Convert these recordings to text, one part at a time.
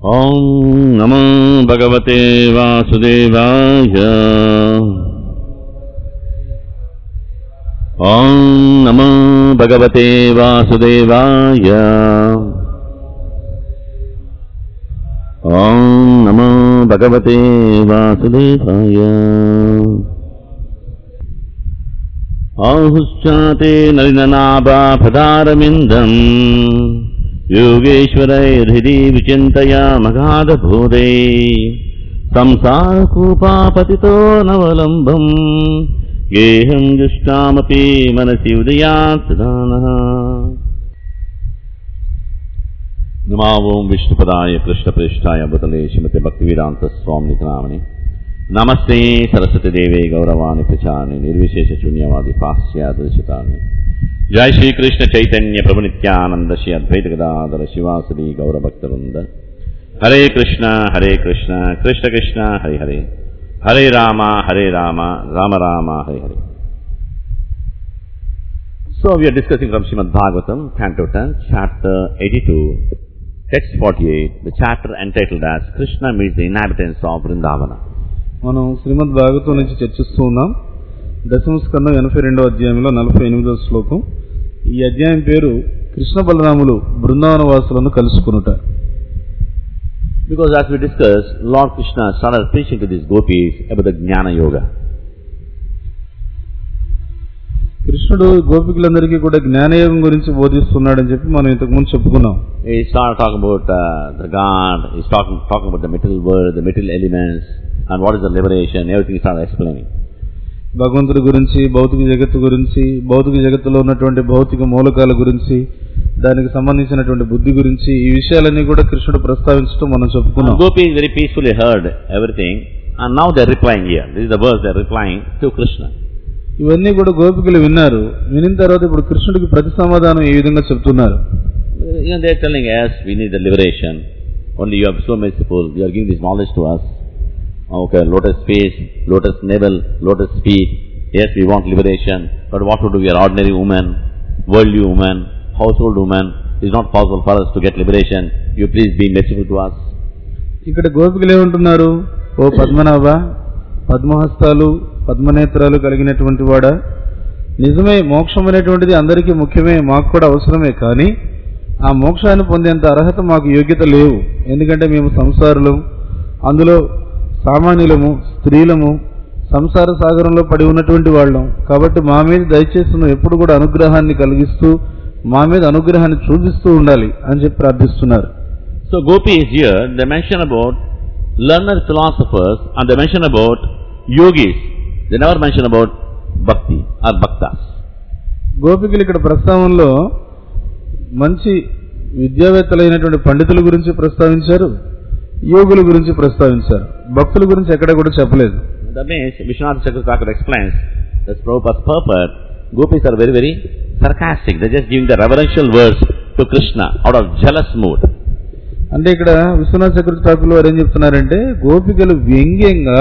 ॐ नमो भगवते वासुदेवाय ॐ नमो भगवते वासुदेवाय ॐ नमो भगवते वासुदेवाय आहुश्चाते नलिननाभाफदारविन्दम् योगेश्वरैर्हृदि विचिन्तया मगाधभूते संसारकूपापतितो नवलम्बम् गेहम् जुष्टामपि मनसि उदयात् सदानः नमो ओं विष्णुपदाय कृष्णप्रेष्ठाय बुतले श्रीमते भक्तिवेदान्तस्वामिनि नामनि नमस्ते सरस्वतीदेवे गौरवाणि प्रचारिणि निर्विशेषशून्यवादि पास्यादृशितानि जय श्री कृष्ण चैतन्य प्रभु नित्यानंद श्री अद्वैत गदाधर शिवासुरी गौरभक्तवृंद हरे कृष्ण हरे कृष्ण कृष्ण कृष्ण हरे हरे हरे राम हरे राम राम राम हरे हरे So we are discussing from Srimad Bhagavatam, Canto 10, Chapter 82, Text 48, the chapter entitled as Krishna meets the inhabitants of Vrindavana. మనం శ్రీమద్ భాగవతం నుంచి చర్చిస్తూ ఉన్నాం దశమ స్కందం ఎనభై రెండవ అధ్యాయంలో నలభై ఎనిమిదవ శ్లోకం ఈ అధ్యాయం పేరు Krishna బలరాములు Brindavana వాసులను కలుసుకునుట Because as we discussed, Lord Krishna started preaching to these gopis about the Jnana Yoga. కృష్ణుడు గోపికులందరికీ కూడా జ్ఞానయోగం గురించి బోధిస్తున్నాడని చెప్పి మనం ఇంతకు ముందు చెప్పుకున్నాం He started talking about uh, the God, he's talking, talking about the material world, the material elements, and what is the liberation, everything he started explaining. భగవంతుడి గురించి భౌతిక జగత్తు గురించి భౌతిక జగత్తులో ఉన్నటువంటి భౌతిక మూలకాల గురించి దానికి సంబంధించినటువంటి బుద్ధి గురించి ఈ విషయాలన్నీ కూడా కృష్ణుడు ప్రస్తావించడం మనం చెప్పుకున్నాం And gopis very peacefully heard everything, and now they're replying here. This is the verse they're replying to Krishna. ఇవన్నీ కూడా గోపికలు విన్నారు వినిన తర్వాత ఇప్పుడు కృష్ణుడికి ప్రతి సమాధానం ఈ విధంగా చెప్తున్నారు You know, they're telling us we need the liberation. Only you are so merciful, you are giving this knowledge to us. Okay, lotus face, lotus navel, lotus feet. Yes, we want liberation, but what to do? We are ordinary women, worldly women, household women. It's not possible for us to get liberation. You please be merciful to us. ఇక్కడ గోపికలు ఏమంటున్నారు ఓ పద్మనాభ పద్మహస్తాలు పద్మనేత్రాలు కలిగినటువంటి వాడా నిజమే మోక్షం అనేటువంటిది అందరికీ ముఖ్యమే మాకు కూడా అవసరమే కానీ ఆ మోక్షాన్ని పొందేంత అర్హత మాకు యోగ్యత లేవు ఎందుకంటే మేము సంసారులం అందులో సామాన్యులము స్త్రీలము సంసార సాగరంలో పడి ఉన్నటువంటి వాళ్ళం కాబట్టి మా మీద దయచేసి నువ్వు ఎప్పుడు కూడా అనుగ్రహాన్ని కలిగిస్తూ మా మీద అనుగ్రహాన్ని చూపిస్తూ ఉండాలి అని చెప్పి ప్రార్థిస్తున్నారు So gopis here, they mention about learned philosophers and they mention about yogis. They never mention about bhakti or bhaktas. గోపికలు ఇక్కడ ప్రస్తావనలో మంచి విద్యావేత్తలైనటువంటి పండితుల గురించి ప్రస్తావించారు యోగుల గురించి ప్రస్తావించారు భక్తుల గురించి ఎక్కడ కూడా చెప్పలేదు That means Vishwanath Chakravarti explains that Prabhupada's purport, gopis are very, very sarcastic. They're just giving the reverential words to Krishna out of jealous mood. అంటే ఇక్కడ విశ్వనాథ చక్రవర్తి ఠాకూర్ వారు ఏం చెప్తున్నారంటే గోపికలు వ్యంగ్యంగా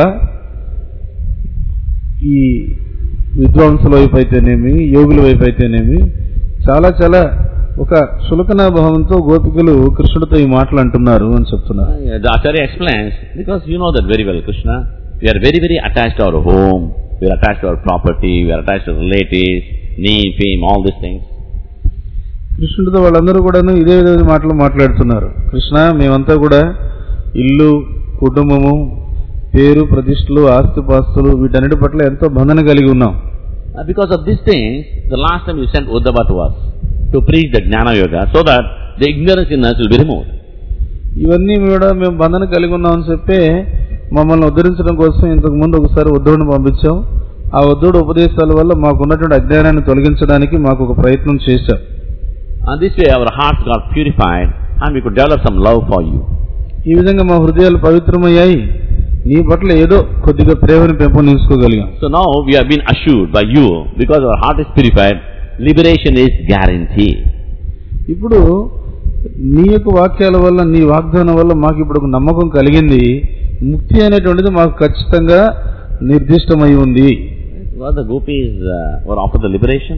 ఈ విద్వాంసుల వైపు అయితేనేమి యోగుల వైపు అయితేనేమి చాలా చాలా ఒక చులకనా భావంతో గోపికలు కృష్ణుడితో ఈ మాటలు అంటున్నారు అని చెప్తున్నారు Uh, The Acharya explains, because you know that very well, Krishna, we are very, very attached to our home, we are attached to our property, we are attached to relatives, name, fame, all these things. కృష్ణుడితో వాళ్ళందరూ కూడాను ఇదే విధమైన మాటలు మాట్లాడుతున్నారు కృష్ణ మేమంతా కూడా ఇల్లు కుటుంబము పేరు ప్రతిష్టలు ఆస్తిపాస్తులు వీటన్నిటి పట్ల ఎంతో బంధన కలిగి ఉన్నాం Uh, Because of these things, the last time you sent Uddhava to us to preach the Jnana Yoga so that the ignorance in us will be removed. ఇవన్నీ కూడా మేము బంధన కలిగి ఉన్నామని చెప్పి మమ్మల్ని ఉద్ధరించడం కోసం ఇంతకు ముందు ఒకసారి ఉద్ధవుడిని పంపించాం ఆ ఉద్ధవుడు ఉపదేశాల వల్ల మాకున్నటువంటి అజ్ఞానాన్ని తొలగించడానికి మాకు ఒక ప్రయత్నం చేశాం And this way our hearts got purified and we could develop some love for you. ఈ విధంగా మా హృదయాలు పవిత్రమయ్యాయి నీ పట్ల ఏదో కొద్దిగా ప్రేమను పెంపొందించుకోగలిగాం So now we have been assured by you, because our heart is purified, liberation is guaranteed. ఇప్పుడు నీ యొక్క వాక్యాల వల్ల నీ వాగ్దానం వల్ల మాకు ఇప్పుడు ఒక నమ్మకం కలిగింది ముక్తి అనేటువంటిది మాకు ఖచ్చితంగా నిర్దిష్టమై ఉంది Were the gopis uh, were offered the liberation?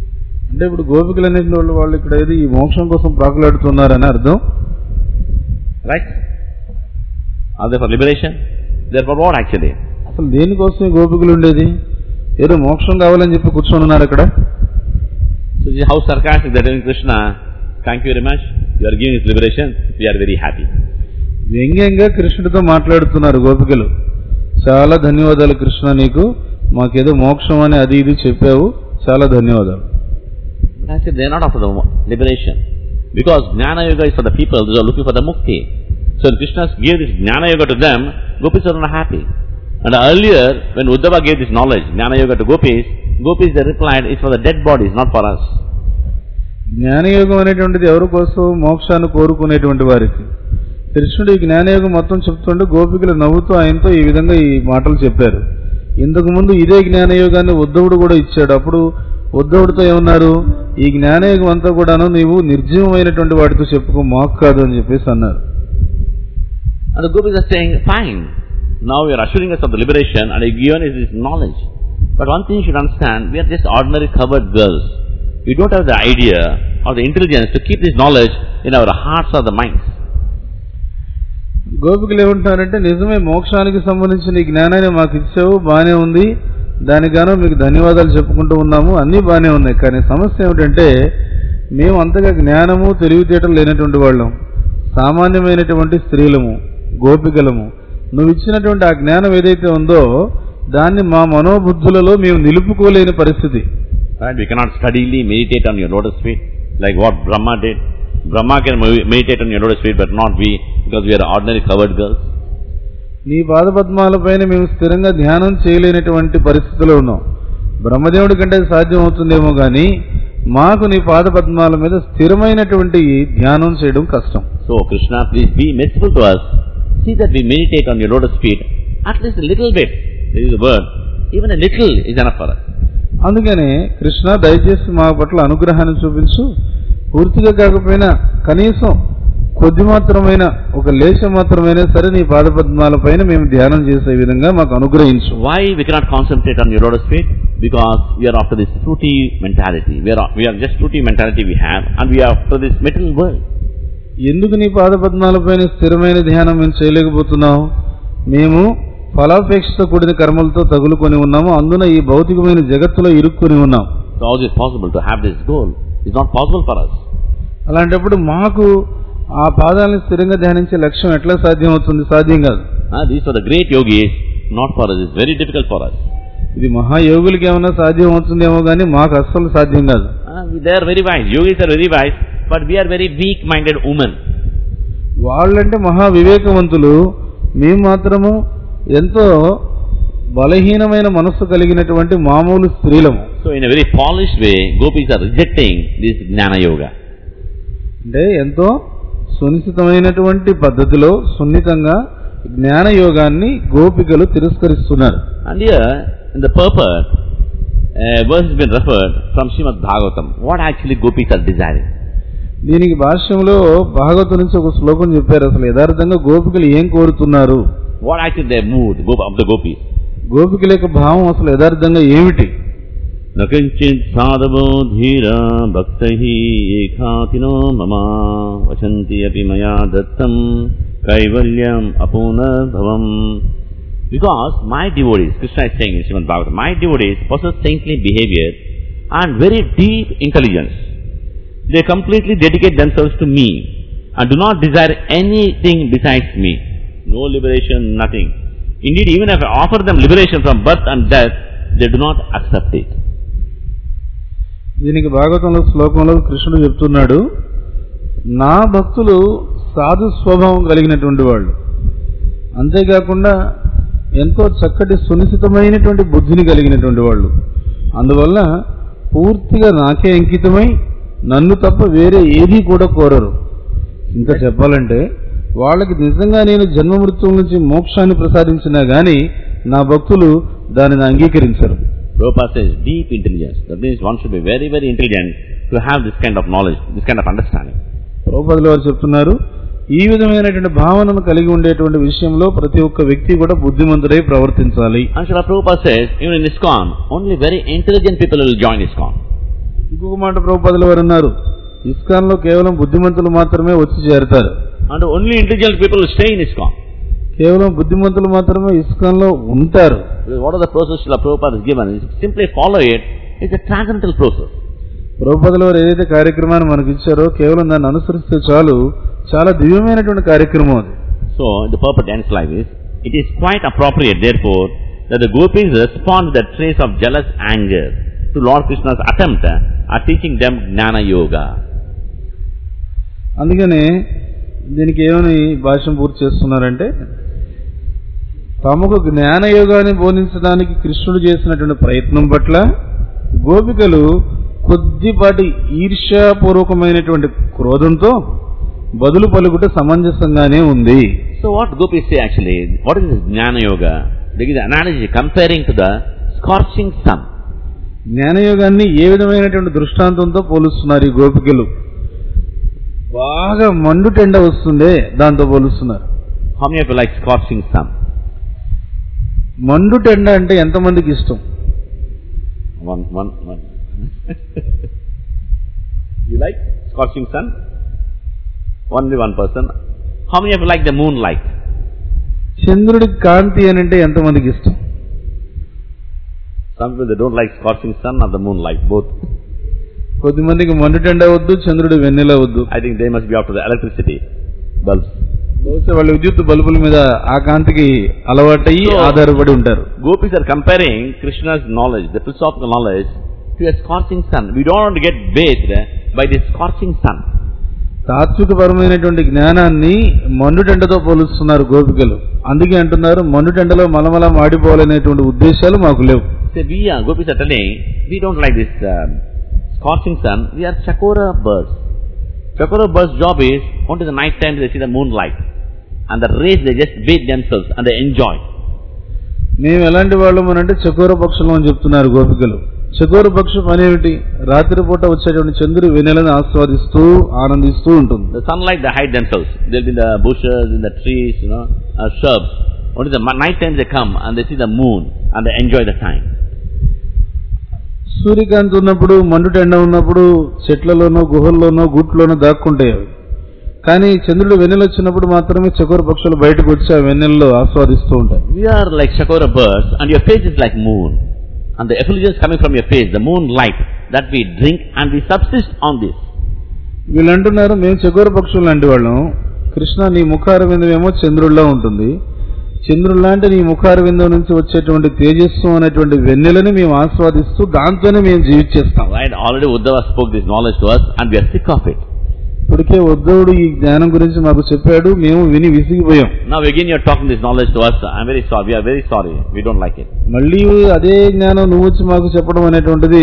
అంటే ఇప్పుడు గోపికలు అనేటువంటి వాళ్ళు వాళ్ళు ఇక్కడ ఏది ఈ మోక్షం కోసం ప్రాకులాడుతున్నారని అర్థం Right? Are they for liberation? They are for what actually? అసలు దేనికోసం ఈ గోపికలు ఉండేది ఏదో మోక్షం కావాలని చెప్పి కూర్చొని ఉన్నారు అక్కడ So this is how sarcastic they are telling Krishna, thank you very much, you are giving us liberation, we are very happy. వ్యంగ్యంగా కృష్ణుడితో మాట్లాడుతున్నారు గోపికలు చాలా ధన్యవాదాలు కృష్ణ నీకు మాకేదో మోక్షం అని అది ఇది చెప్పావు చాలా ధన్యవాదాలు But I said they are not after the liberation. Because Jnana Yoga is for the people who are looking for the mukti. So when Krishna gave this Jnana Yoga to them, gopis are not happy. And earlier, when Uddhava gave this knowledge, Jnana Yoga to gopis, gopis they replied, it's for the dead bodies, not for us. జ్ఞానయోగం అనేటువంటిది ఎవరి కోసం మోక్షాన్ని కోరుకునేటువంటి వారికి కృష్ణుడు ఈ జ్ఞానయోగం మొత్తం చెప్తుంటే గోపికలు నవ్వుతూ ఆయనతో ఈ విధంగా ఈ మాటలు చెప్పారు ఇంతకు ముందు ఇదే జ్ఞానయోగాన్ని ఉద్ధవుడు కూడా ఇచ్చాడు అప్పుడు ఉద్ధవుడితో ఏమన్నారు ఈ జ్ఞానయోగం అంతా కూడాను నీవు నిర్జీవమైనటువంటి వాటితో చెప్పుకో మాకు కాదు అని చెప్పేసి అన్నారు And the gopis are saying, fine, now you are assuring us of the liberation and you given us this knowledge. But one thing you should understand, we are just ordinary covered girls. We don't have the idea or the intelligence to keep this knowledge in our hearts or the minds. గోపికలు ఏమంటారంటే నిజమే మోక్షానికి సంబంధించిన ఈ జ్ఞానాన్ని మాకు ఇచ్చావు బానే ఉంది దానిగాను మీకు ధన్యవాదాలు చెప్పుకుంటూ ఉన్నాము అన్నీ బానే ఉన్నాయి కానీ సమస్య ఏమిటంటే మేము అంతగా జ్ఞానము తెలివితేటలు లేనటువంటి వాళ్ళం సామాన్యమైనటువంటి స్త్రీలము గోపికలము నువ్వు ఇచ్చినటువంటి ఆ జ్ఞానం ఏదైతే ఉందో దాన్ని మా మనోబుద్ధులలో మేము నిలుపుకోలేని పరిస్థితి Right? We cannot steadily meditate on your lotus feet like what Brahma did. Brahma can me- meditate on your lotus feet, but not we, because we are ordinary covered girls. నీ పాదపద్మాలపైన మేము స్థిరంగా ధ్యానం చేయలేనటువంటి పరిస్థితిలో ఉన్నాం బ్రహ్మదేవుడి కంటే సాధ్యం అవుతుందేమో కానీ మాకు నీ పాదపద్మాల మీద స్థిరమైనటువంటి ధ్యానం చేయడం కష్టం So, Krishna, please be merciful to us. See that we meditate on your lotus feet, at least a little bit. This is the word. Even a little is enough for us. అందుకనే కృష్ణ దయచేసి మా పట్ల అనుగ్రహాన్ని చూపించు పూర్తిగా కాకపోయినా కనీసం కొద్ది మాత్రమైన ఒక లేశ మాత్రమైనా సరే నీ పాదపద్మాలపైన మేము ధ్యానం చేసే విధంగా మాకు అనుగ్రహించు Why we cannot concentrate on your lotus feet? Because we are after this fruity mentality. We are, we are just fruity mentality we have, and we are after this material world. ఎందుకు నీ పాదపద్మాలపైన స్థిరమైన ధ్యానం మేము చేయలేకపోతున్నాం మేము ఫలాపేక్షతో కూడిన కర్మలతో తగులుకొని ఉన్నాము అందున ఈ భౌతికమైన జగత్తులో ఇరుక్కుని ఉన్నాం So, how is it possible to have this goal? It's not possible for us. అలాంటప్పుడు మాకు ఆ పాదాలను స్థిరంగా ధ్యానించే లక్ష్యం ఎట్లా సాధ్యం అవుతుంది సాధ్యం కాదు Ah, these are the great yogis, not for us. It's very difficult for us. ఇది మహాయోగులకి ఏమైనా సాధ్యం అవుతుందేమో కానీ మాకు అస్సలు సాధ్యం కాదు Ah, they are very wise. Yogis are very wise, but we are very weak-minded women. వాళ్ళంటే మహా వివేకవంతులు మేము మాత్రము ఎంతో బలహీనమైన మనస్సు కలిగినటువంటి మామూలు స్త్రీలము So, in a very polished way, gopis are rejecting this Jnana Yoga. అంటే ఎంతో సునిశ్చితమైనటువంటి పద్ధతిలో సున్నితంగా జ్ఞాన యోగాన్ని గోపికలు తిరస్కరిస్తున్నారు And here, in the purport, a verse has been referred from Srimad Bhagavatam. What actually gopis are desiring? దీనికి భాష్యంలో భాగవతం నుంచి ఒక శ్లోకం చెప్పారు అసలు యథార్థంగా గోపికలు ఏం కోరుతున్నారు What actually their mood gop- of the gopis? గోపికల యొక్క భావం అసలు యథార్థంగా ఏమిటి न किञ्चित् साधवो धीरा भक्तैः एकाकिनो मम वसन्ति अपि मया दत्तं कैवल्यम् अपूर्णभवम् Because my devotees, Krishna is saying in Srimad Bhagavatam, my devotees possess saintly behavior and very deep intelligence. They completely dedicate themselves to me and do not desire anything besides me. No liberation, nothing. Indeed, even if I offer them liberation from birth and death, they do not accept it. దీనికి భాగవతంలో శ్లోకంలో కృష్ణుడు చెప్తున్నాడు నా భక్తులు సాధు స్వభావం కలిగినటువంటి వాళ్ళు అంతేకాకుండా ఎంతో చక్కటి సునిశ్చితమైనటువంటి బుద్ధిని కలిగినటువంటి వాళ్ళు అందువల్ల పూర్తిగా నాకే అంకితమై నన్ను తప్ప వేరే ఏదీ కూడా కోరరు ఇంకా చెప్పాలంటే వాళ్ళకి నిజంగా నేను జన్మ మృత్యువుల నుంచి మోక్షాన్ని ప్రసాదించినా గాని నా భక్తులు దానిని అంగీకరించరు Prabhupada says deep intelligence. That means one should be very, very intelligent to have this kind of knowledge, this kind of understanding. ద్రౌపదుల వారు చెప్తున్నారు ఈ విధమైనటువంటి భావనను కలిగి ఉండేటువంటి విషయంలో ప్రతి ఒక్క వ్యక్తి కూడా బుద్ధిమంతుడై ప్రవర్తించాలి And Srila Prabhupada says, even in ISKCON, only very intelligent people will join ISKCON. ఇంకొక మాట ప్రభుపదుల వారు ఉన్నారు ఇస్కాన్ లో కేవలం బుద్ధిమంతులు మాత్రమే వచ్చి చేరతారు And only intelligent people will stay in ISKCON. కేవలం బుద్ధిమంతులు మాత్రమే ఇస్కాన్లో ఉంటారు Because what are the process Srila Prabhupada has given? Is simply follow it. It's a transcendental process. ప్రభుపదలో వారు ఏదైతే కార్యక్రమాన్ని మనకు ఇచ్చారో కేవలం దాన్ని అనుసరిస్తే చాలు చాలా దివ్యమైనటువంటి కార్యక్రమం అది So the purport ends like this. It is quite appropriate, therefore, that the gopis respond to the trace of jealous anger to Lord Krishna's attempt at teaching them Jnana Yoga. అందుకనే దీనికి ఏమని భాష్యం పూర్తి చేస్తున్నారంటే తమకు జ్ఞానయోగాన్ని బోధించడానికి కృష్ణుడు చేసినటువంటి ప్రయత్నం పట్ల గోపికలు కొద్దిపాటి ఈర్ష్యాపూర్వకమైనటువంటి క్రోధంతో బదులు పలుకుట సమంజసంగానే ఉంది So what gopis say actually, what is this Jnana Yoga? There is an analogy comparing to the scorching sun. జ్ఞానయోగాన్ని ఏ విధమైనటువంటి దృష్టాంతంతో పోలుస్తున్నారు ఈ గోపికలు బాగా మండుటెండ వస్తుందే దాంతో పోలుస్తున్నారు How many of you like scorching sun? మండుటెండ అంటే ఎంతమందికి ఇష్టం One, one, one. you like scorching sun? Only one person. How many of you like the moonlight? చంద్రుడి కాంతి అని అంటే ఎంతమందికి ఇష్టం Some people they don't like scorching sun or the moonlight, both. కొద్దిమందికి మండుటెండ వద్దు చంద్రుడి వెన్నెల వద్దు I think they must be after the electricity bulbs. బహుశా వాళ్ళు విద్యుత్ బల్బుల మీద ఆ కాంతికి అలవాటయ్యి So- ఆధారపడి ఉంటారు Gopis are comparing Krishna's knowledge, the philosophical knowledge, to a scorching sun. We don't want to get bathed by this scorching sun. తాత్వికపరమైనటువంటి జ్ఞానాన్ని మండుటెండతో పోలుస్తున్నారు గోపికలు అందుకే అంటున్నారు మండుటెండలో మలమల మాడిపోవాలనేటువంటి ఉద్దేశాలు మాకు లేవు So we are, Gopis are telling, we don't like this um, scorching sun, we are Chakora birds. Chakora birds' job is, only the night time they see the moonlight. And the rays they just bathe themselves and they enjoy. మేము ఎలాంటి వాళ్ళం అని అంటే చకోర పక్షులం అని చెప్తున్నారు గోపికలు చకోర పక్షి పని ఏమిటి రాత్రిపూట వచ్చేటువంటి చంద్రుడి వెన్నెలను ఆస్వాదిస్తూ ఆనందిస్తూ ఉంటుంది The sunlight they hide themselves. They'll be in the bushes, in the trees, you know, uh, shrubs. Only the night time they come and they see the moon and they enjoy the time. సూర్యకాంతి ఉన్నప్పుడు మండుటెండ ఉన్నప్పుడు చెట్లలోనో గుహల్లోనో గుట్లోనో దాక్కుంటాయి అవి కానీ చంద్రుడు వెన్నెల వచ్చినప్పుడు మాత్రమే చకోర పక్షులు బయటకు వచ్చి ఆ వెన్నెల్లో ఆస్వాదిస్తూ ఉంటాయి We are like Chakora birds and your face is like moon. And the effulgence coming from your face, the moonlight that we drink and we subsist on this. వీళ్ళు అంటున్నారు మేము చకోర పక్షులు లాంటి వాళ్ళం కృష్ణ నీ ముఖార విందమేమో చంద్రుడిలా ఉంటుంది చంద్రుడు లాంటి నీ ముఖార విందం నుంచి వచ్చేటువంటి తేజస్సు అనేటువంటి వెన్నెలని మేము ఆస్వాదిస్తూ దాంతోనే మేము జీవించేస్తాం Right? Already Uddhava spoke this knowledge to us and we are sick of it. ఇప్పటికే ఉద్ధవుడు ఈ జ్ఞానం గురించి మాకు చెప్పాడు మేము విని విసిగిపోయాం Now again you are talking this knowledge to us. I'm very sorry. We are very sorry. We don't like it. మళ్ళీ అదే జ్ఞానం నువ్వు వచ్చి మాకు చెప్పడం అనేటువంటిది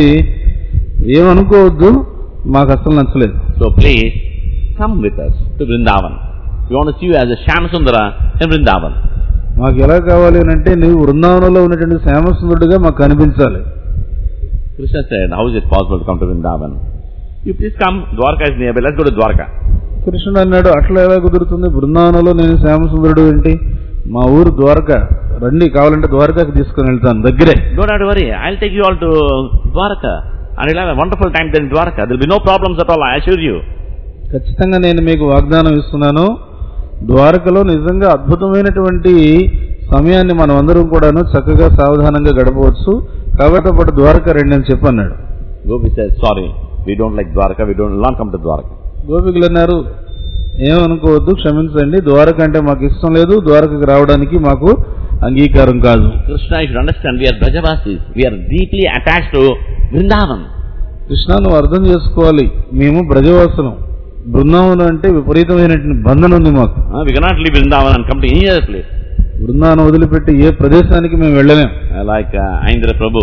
ఏమనుకోవద్దు మాకు అసలు నచ్చలేదు So please come with us to Vrindavan. We want to see you as a Shamsundara in Vrindavan. మాకు ఎలా కావాలి అని అంటే నువ్వు బృందావనంలో ఉన్నటువంటి శ్యామసుందరుడిగా మాకు కనిపించాలి Krishna said, how is it possible to come to Vrindavan? You please come. Dwarka is nearby. Let's go to Dwarka. కృష్ణుడు అన్నాడు అట్లా ఎలా కుదురుతుంది బృందావనంలో నేను శ్యామసుందరుడు ఏంటి మా ఊరు ద్వారక రండి కావాలంటే ద్వారకాకి తీసుకుని వెళ్తాను దగ్గరే Don't have to worry. I'll take you all to Dwarka. And you'll have a wonderful time there in Dwarka. There'll be no problems at all, I assure you. ఖచ్చితంగా నేను మీకు వాగ్దానం ఇస్తున్నాను ద్వారకలో నిజంగా అద్భుతమైనటువంటి సమయాన్ని మనం అందరం కూడాను చక్కగా సావధానంగా గడపవచ్చు కాబట్టి పాటు ద్వారక రండి అని చెప్పన్నాడు Gopi says, sorry, we don't like Dwarka. We don't not come to Dwarka. గోపికలు అన్నారు ఏమనుకోవద్దు క్షమించండి ద్వారక అంటే మాకు ఇష్టం లేదు ద్వారకకి రావడానికి మాకు అంగీకారం కాదు Krishna, you should understand, we are Brajavasis. We are deeply attached to Vrindavan. Krishna నువ్వు అర్థం చేసుకోవాలి మేము బ్రజవాసులం బృందావనం అంటే విపరీతమైనటువంటి బంధన ఉంది మాకు Uh, we cannot leave Vrindavan and come to any other place. Brindavanam వదిలిపెట్టి ఏ ప్రదేశానికి మేము వెళ్ళలేం Uh, like uh, Aindra Prabhu,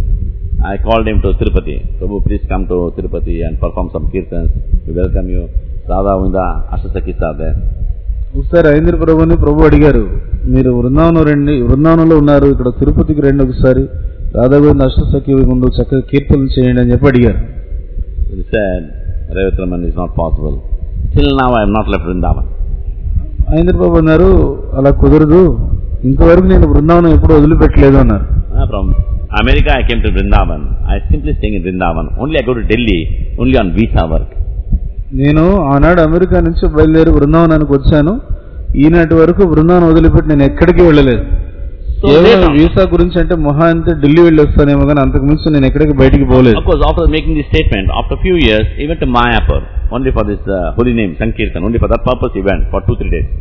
I called him to Tirupati. Prabhu, please come to Tirupati and perform some kirtans. We welcome you. Radha Vinda Ashasakis are there. ఒకసారి ఐంద్ర ప్రభుని ప్రభు అడిగారు మీరు బృందావనం రండి బృందావనంలో ఉన్నారు ఇక్కడ తిరుపతికి రండి ఒకసారి రాధాగోవింద అష్టసఖి ముందు చక్కగా కీర్తనలు చేయండి అని చెప్పి అడిగారు He said, Revatraman is not possible. Till now I have not left Vrindavan. ఐంద్ర ప్రభు అన్నారు అలా కుదరదు ఇంతవరకు నేను బృందావనం ఎప్పుడు వదిలిపెట్టలేదు అన్నారు Uh, from America I came to Vrindavan. I simply staying in Vrindavan. Only I go to Delhi only on visa work. నేను ఆనాడు అమెరికా నుంచి బయలుదేరి బృందావనానికి వచ్చాను ఈనాటి వరకు బృందావనం వదిలిపెట్టి నేను ఎక్కడికి వెళ్ళలేదు So కేవలం later- వీసా గురించి అంటే మహా అంటే ఢిల్లీ వెళ్ళి వస్తానేమో కానీ అంతకు మించి నేను ఎక్కడికి బయటికి పోలేదు Of course, after making this statement, after a few years, he went to Mayapur, only for this uh, holy name, Sankirtan, only for that purpose he went, for two, three days.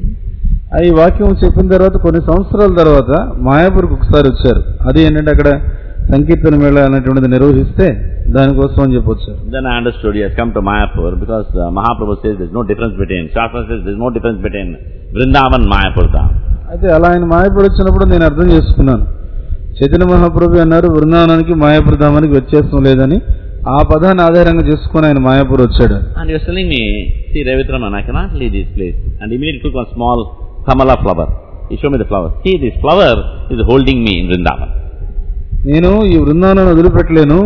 ఆ ఈ వాక్యం చెప్పిన తర్వాత కొన్ని సంవత్సరాల తర్వాత మాయాపూర్కి ఒకసారి వచ్చారు అది ఏంటంటే అక్కడ సంకీర్తన మేళ అనేటువంటిది నిర్వహిస్తే దానికోసం అని చెప్పి వచ్చారు Then I understood he has come to Mayapur because uh, Mahaprabhu says there's no difference between, Shastra says there's no difference between Vrindavan and Mayapur Dham. అయితే అలా ఆయన మాయాపూర్ వచ్చినప్పుడు నేను అర్థం చేసుకున్నాను చైతన్య మహాప్రభు అన్నారు బృందావనానికి మాయాపూర్ ధామానికి వ్యత్యాసం లేదని ఆ పదాన్ని ఆధారంగా చేసుకుని ఆయన మాయాపూర్ వచ్చాడు And he was telling me, see Ravitraman, I cannot leave this place. And immediately took one small Kamala flower. He showed me the flower. See, this flower is holding me in Vrindavan. నేను ఈ బృందావనాన్ని వదిలిపెట్టలేను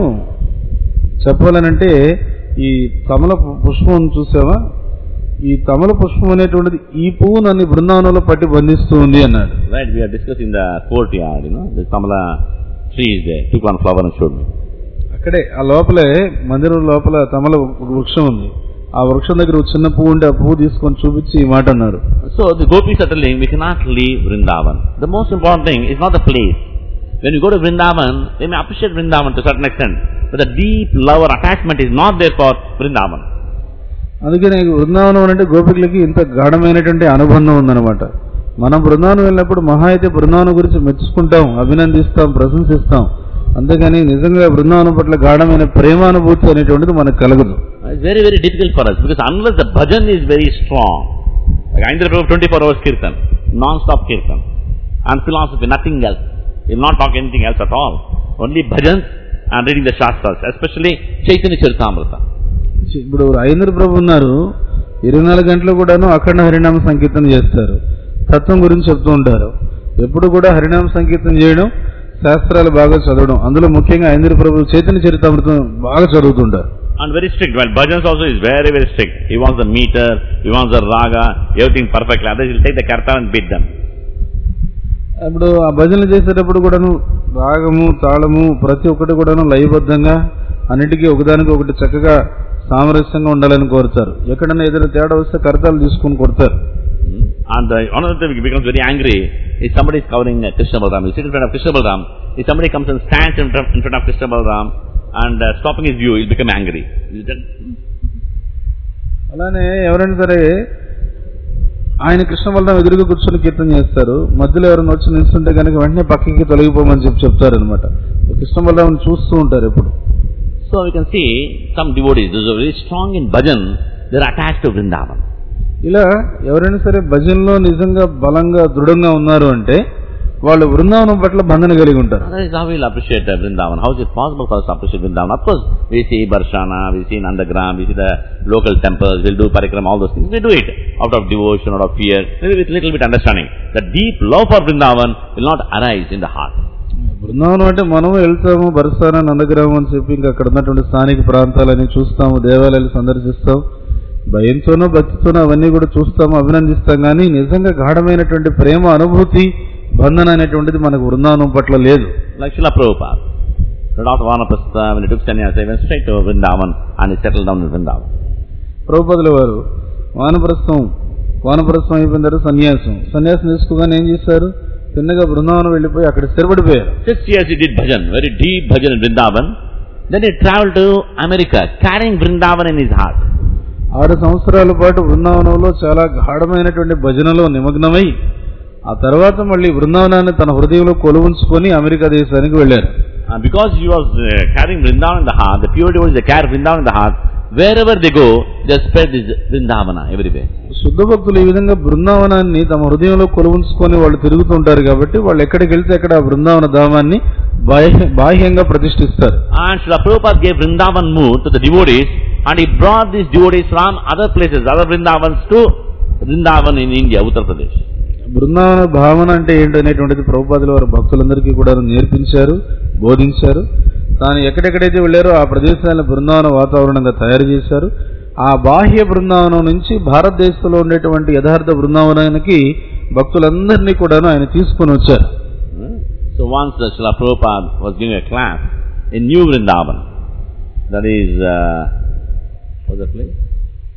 చెప్పాలనంటే ఈ కమల పు- పుష్పం చూసావా ఈ కమల పుష్పం అనేటువంటిది ఈ పువ్వు నన్ను ఈ బృందావనంలో పట్టి బంధిస్తూ ఉంది అన్నాడు Right, we are discussing the courtyard, you know, the Kamala tree is there. Took one flower and showed me. అక్కడే ఆ లోపలే మందిరం లోపల కమల వృక్షం ఉంది ఆ వృక్షం దగ్గర ఒక చిన్న పువ్వు ఉంటే ఆ పువ్వు తీసుకొని చూపించి ఈ మాట అన్నారు So the gopis are telling we cannot leave Vrindavan. The most important thing is not the place. When you go to Vrindavan, they may appreciate Vrindavan to a certain extent, but the deep love or attachment is not there for Vrindavan. అందుకని బృందావనం అంటే గోపికలకి ఇంత గాఢమైనటువంటి అనుబంధం ఉందన్నమాట మనం బృందావనం వెళ్ళినప్పుడు మహా అయితే బృందావనం గురించి మెచ్చుకుంటాం అభినందిస్తాం ప్రశంసిస్తాం అంతేగాని నిజంగా బృందావనం పట్ల గాఢమైన ప్రేమానుభూతి అనేటువంటిది మనకు కలగదు It's very, very difficult for us because unless the bhajan is very strong, like Indra Prabhu 24 hours kirtan, non-stop kirtan, and philosophy, nothing else. He'll not talk anything else at all. Only bhajans and reading the shastras, especially Chaitanya Charitamrita. ఇప్పుడు ఐంద్ర ప్రభు ఉన్నారు ఇరవై నాలుగు గంటలు కూడాను అఖండ హరినామ సంకీర్తన చేస్తారు తత్వం గురించి చెప్తూ ఉంటారు ఎప్పుడు కూడా హరినామ సంకీర్తన చేయడం శాస్త్రాలు బాగా చదవడం అందులో ముఖ్యంగా ఐంద్ర ప్రభు చైతన్య చరితామృతం బాగా చదువుతుంటారు And very strict. Well, bhajans also is very, very strict. He wants the meter, he wants the raga, everything perfectly. Otherwise he'll take the karta and beat them. ఇప్పుడు ఆ భజనలు చేసేటప్పుడు కూడాను రాగము తాళము ప్రతి ఒక్కటి కూడాను లయబద్ధంగా అన్నిటికీ ఒకదానికి ఒకటి చక్కగా సామరస్యంగా ఉండాలని కోరుతారు ఎక్కడైనా ఏదైనా తేడా వస్తే కర్తాలు తీసుకుని కొడతారు Hmm? And uh, another thing he becomes very angry is somebody is covering uh, Krishna Balaram. You sit in front of Krishna Balaram. If somebody comes and stands in front, in front of Krishna Balaram and uh, stopping his view, he'll become angry. He'll just, అలానే ఎవరైనా సరే ఆయన కృష్ణ బలరాం ఎదురుగా కూర్చొని కీర్తన చేస్తారు మధ్యలో ఎవరైనా వచ్చి నిల్చుంటే కనుక వెంటనే పక్కకి తొలగిపోమని చెప్పి చెప్తారు అనమాట కృష్ణ బలరాం చూస్తూ ఉంటారు ఎప్పుడు So we can see some devotees, those who are very strong in bhajan, they're attached to Vrindavan. ఇలా ఎవరైనా సరే భజనలో నిజంగా బలంగా దృఢంగా ఉన్నారు అంటే వాళ్ళు బృందావనం పట్ల బంధన కలిగి ఉంటారు That is how we'll appreciate uh, Vrindavan. How is it possible for us to appreciate Vrindavan? Of course, we see Barshana, we see Nandagram, we see the local temples, we'll do parikram, all those things. We do it out of devotion, out of fear, maybe with little bit understanding. The deep love for Vrindavan will not arise in the heart. Brindavanam అంటే మనం వెళ్తాము బరసాన నందగ్రామం అని చెప్పి ఇంకా అక్కడ ఉన్నటువంటి స్థానిక ప్రాంతాలని చూస్తాము దేవాలయాలు సందర్శిస్తాం భయంతోనో భక్తితోనో అవన్నీ కూడా చూస్తాము అభినందిస్తాం కానీ నిజంగా గాఢమైనటువంటి ప్రేమ అనుభూతి బంధన అనేటువంటిది మనకు బృందావనం పట్ల లేదు Like Srila Prabhupada. Lord Vanaprastha, when he took sannyasa, he went straight to Vrindavan and he settled down in Vrindavan. ప్రభుపదుల వారు వానప్రస్థం వానప్రస్థం అయిపోయిన తర్వాత సన్యాసం సన్యాసం తీసుకోగానే ఏం చేశారు చిన్నగా బృందావనం వెళ్ళిపోయి అక్కడ స్థిరపడిపోయారు Six years he did bhajan, very deep bhajan in Vrindavan. Then he traveled to America, carrying Vrindavan in his heart. ఆరు సంవత్సరాల పాటు బృందావనంలో చాలా గాఢమైనటువంటి భజనలో నిమగ్నమై ఆ తర్వాత మళ్ళీ బృందావనాన్ని తన హృదయంలో కొలువుంచుకొని అమెరికా దేశానికి వెళ్ళారు And because he was uh, carrying Vrindavan in the heart, the pure devotees, they carry Vrindavan in the heart, wherever they go, they spread this Vrindavana everywhere. శుద్ధ భక్తులు ఈ విధంగా బృందావనాన్ని తమ హృదయంలో కొలువుంచుకొని వాళ్ళు తిరుగుతుంటారు కాబట్టి వాళ్ళు ఎక్కడికి వెళ్తే అక్కడ ఆ బృందావన ధామాన్ని బాహ్య బాహ్యంగా ప్రతిష్ఠిస్తారు And Srila Prabhupada gave Vrindavan mood to the devotees, and he brought these devotees from other places, other Vrindavans to Vrindavan in India, Uttar Pradesh. Brindavana భావన అంటే ఏంటనేటువంటిది ప్రభుపాదుల వారు భక్తులందరికీ కూడా నేర్పించారు బోధించారు తాను ఎక్కడెక్కడైతే వెళ్ళారో ఆ ప్రదేశాలను బృందావన వాతావరణంగా తయారు చేశారు ఆ బాహ్య బృందావనం నుంచి భారతదేశంలో ఉండేటువంటి యథార్థ బృందావనానికి భక్తులందరినీ కూడాను ఆయన తీసుకొని వచ్చారు Hmm? So once uh, Srila Prabhupada was giving a class in New Vrindavan, that is, uh, what's the place?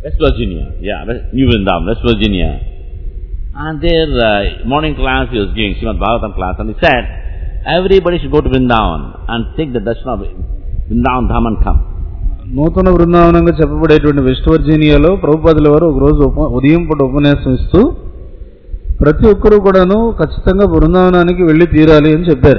West Virginia, yeah, West, New Vrindavan, West Virginia. And their uh, morning class he was giving, Srimad Bhagavatam class, and he said, everybody should go to Vrindavan and take the darshan of Vrindavan Dham and come. నూతన బృందావనంగా చెప్పబడేటువంటి west వర్జీనియాలో ప్రభుపాదుల వారు ఒక రోజు ఉప- ఉదయం పూట ఉపన్యాసం ఇస్తూ ప్రతి ఒక్కరూ కూడాను ఖచ్చితంగా బృందావనానికి వెళ్లి తీరాలి అని చెప్పారు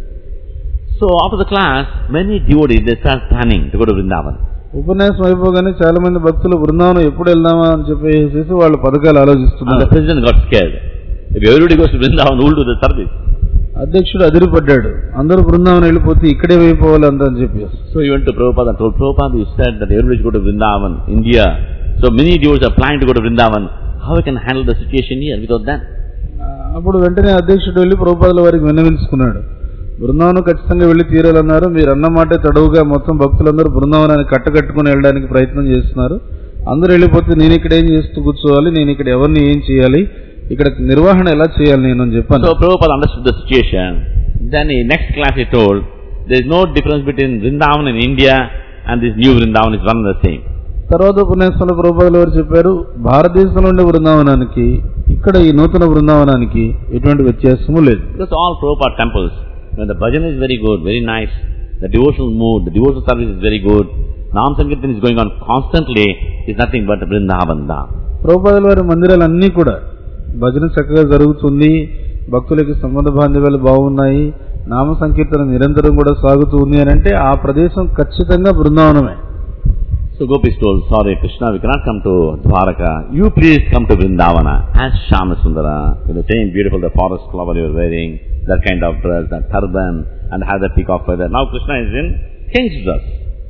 So after the class, many devotees, they start planning to go to Vrindavan. ఉపన్యాసం అయిపోగానే చాలా మంది భక్తులు బృందావనం ఎప్పుడు వెళ్దామా అని చెప్పేసి వాళ్ళు పథకాలు And the ఆలోచిస్తున్నారు president got scared. If everybody goes to Vrindavan, who will do the service? అధ్యక్షుడు అదిరిపడ్డాడు అందరూ బృందావనం వెళ్ళిపోతే ఇక్కడే అయిపోవాలి అంత అని చెప్పి So he went to Prabhupada and told Prabhupada, you said that everybody should go to Vrindavan, India. So many devotees are planning to go to Vrindavan. How we can handle the situation here without that? అప్పుడు వెంటనే అధ్యక్షుడు వెళ్ళి ప్రభుపాదుల వారికి విన్నవించుకున్నాడు బృందావనం ఖచ్చితంగా వెళ్లి తీరాలన్నారు మీరు అన్నమాటే తడవుగా మొత్తం భక్తులందరూ బృందావనాన్ని కట్టకట్టుకుని వెళ్ళడానికి ప్రయత్నం చేస్తున్నారు అందరూ వెళ్ళిపోతే నేను ఇక్కడ ఏం చేస్తూ కూర్చోవాలి నేను ఇక్కడ ఎవరిని ఏం చేయాలి ఇక్కడ నిర్వహణ ఎలా చేయాలి నేను అని చెప్పాను So Prabhupada understood the situation. Then in next class he told, there is no difference between Vrindavan in India and this new Vrindavan is one and the same. తర్వాత ఉపన్యాసంలో ప్రభుపాదుల వారు చెప్పారు భారతదేశంలో ఉండే బృందావనానికి ఇక్కడ ఈ నూతన బృందావనానికి ఎటువంటి వ్యత్యాసము లేదు Because all Prabhupada temples, when the bhajan is very good, very nice, the devotional mood, the devotional service is very good, Nam Sankirtan is going on constantly, is nothing but Vrindavan Dham. ప్రభుపాదుల వారి మందిరాలన్నీ కూడా భజన చక్కగా జరుగుతుంది భక్తులకి సంబంధ బాంధవ్యాలు బాగున్నాయి నామ సంకీర్తన నిరంతరం కూడా సాగుతూ ఉంది అని అంటే ఆ ప్రదేశం ఖచ్చితంగా బృందావనమే So Gopis told, sorry Krishna, we cannot come to Dwaraka. You please come to Vrindavana as Shamasundara. You know, saying beautiful the forest flower you are wearing, that kind of dress, that turban, and have the peacock feather. Now Krishna is in king's dress.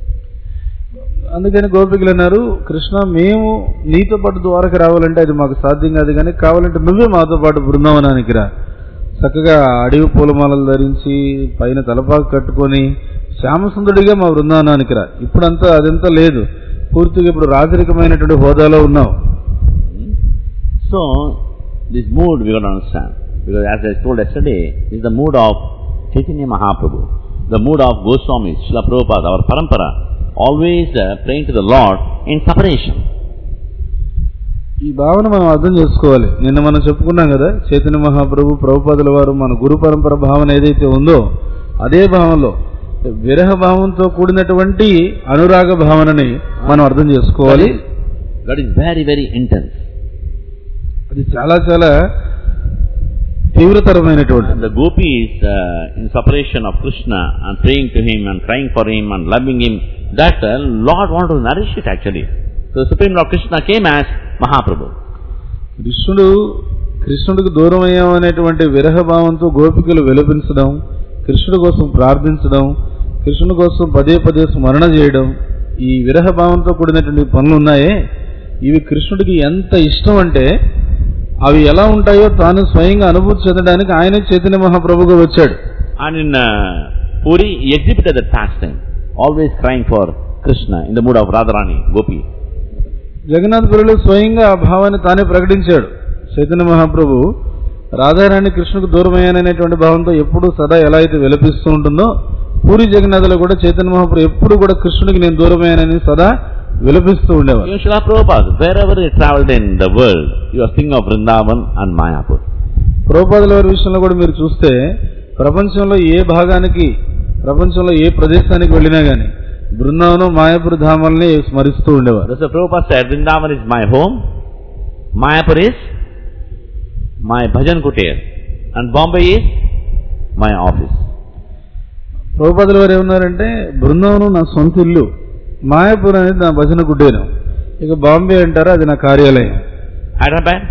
అందుకని గోపికలు అన్నారు కృష్ణ మేము నీతో పాటు ద్వారక రావాలంటే అది మాకు సాధ్యం కాదు కానీ కావాలంటే నువ్వే మాతో పాటు బృందావనానికి రా చక్కగా అడవి పూలమాలలు ధరించి పైన తలపాకు కట్టుకొని శ్యామసుందరుడిగా మా బృందావనానికి రా ఇప్పుడంతా అదంతా లేదు పూర్తిగా ఇప్పుడు రాజరికమైనటువంటి హోదాలో ఉన్నావు So, this mood we got to understand. Because as I told yesterday, this is the mood of Chaitanya Mahaprabhu. The mood of Goswami, Srila Prabhupada, our parampara. Always uh, praying to the Lord in separation. ఈ భావన మనం అర్థం చేసుకోవాలి నిన్న మనం చెప్పుకున్నాం కదా చైతన్య మహాప్రభు ప్రభుపాదుల వారు మన గురు పరంపర భావన ఏదైతే ఉందో అదే భావంలో విరహ భావంతో కూడినటువంటి అనురాగ భావనని మనం అర్థం That చేసుకోవాలి is, that is very, very intense. అది చాలా చాలా తీవ్రతరమైనటువంటి And the gopis uh, in separation of Krishna and praying to him and crying for him and loving him, that uh, Lord wanted to nourish it actually. So Supreme Lord Krishna came as Mahaprabhu. కృష్ణుడు కృష్ణుడికి దూరం అయ్యామనేటువంటి విరహ భావంతో గోపికలు విలపించడం కృష్ణుడి కోసం ప్రార్థించడం కృష్ణుడి కోసం పదే పదే స్మరణ చేయడం ఈ విరహ భావంతో కూడినటువంటి పనులు ఉన్నాయే ఇవి కృష్ణుడికి ఎంత ఇష్టం అంటే అవి ఎలా ఉంటాయో తాను స్వయంగా అనుభూతి చెందడానికి ఆయనే చైతన్య మహాప్రభుగా వచ్చాడు And in uh, Puri, he exhibited that pastime, always crying for Krishna in the mood of Radharani, Gopi. జగన్నాథపురిలో స్వయంగా ఆ భావాన్ని తానే ప్రకటించాడు చైతన్య మహాప్రభు రాధారాణి కృష్ణుకు దూరమయ్యాననేటువంటి భావంతో ఎప్పుడు సదా ఎలా అయితే విలపిస్తూ ఉంటుందో పూరి జగన్నాథులో కూడా చైతన్య మహాప్రభు ఎప్పుడు కూడా కృష్ణుడికి నేను దూరమయ్యానని సదా విలపిస్తూ ఉండేవారు Even Srila Prabhupada, wherever he traveled in the world, he was thinking of Vrindavan and Mayapur. ప్రభుపాదుల వారి విషయంలో కూడా మీరు చూస్తే ప్రపంచంలో ఏ భాగానికి ప్రపంచంలో ఏ ప్రదేశానికి వెళ్ళినా గాని బృందావనం మాయాపురి ధామాలని స్మరిస్తూ ఉండేవారు That's why Prabhupada said, Vrindavan is my home, Mayapur is my bhajan kutir, and Bombay is my office. ప్రభుపాదుల వారు ఏమన్నారంటే బృందావనం నా సొంత ఇల్లు మాయాపూర్ అనేది నా భజన కుటీరం ఇక బాంబే అంటారా అది నా కార్యాలయం Hyderabad?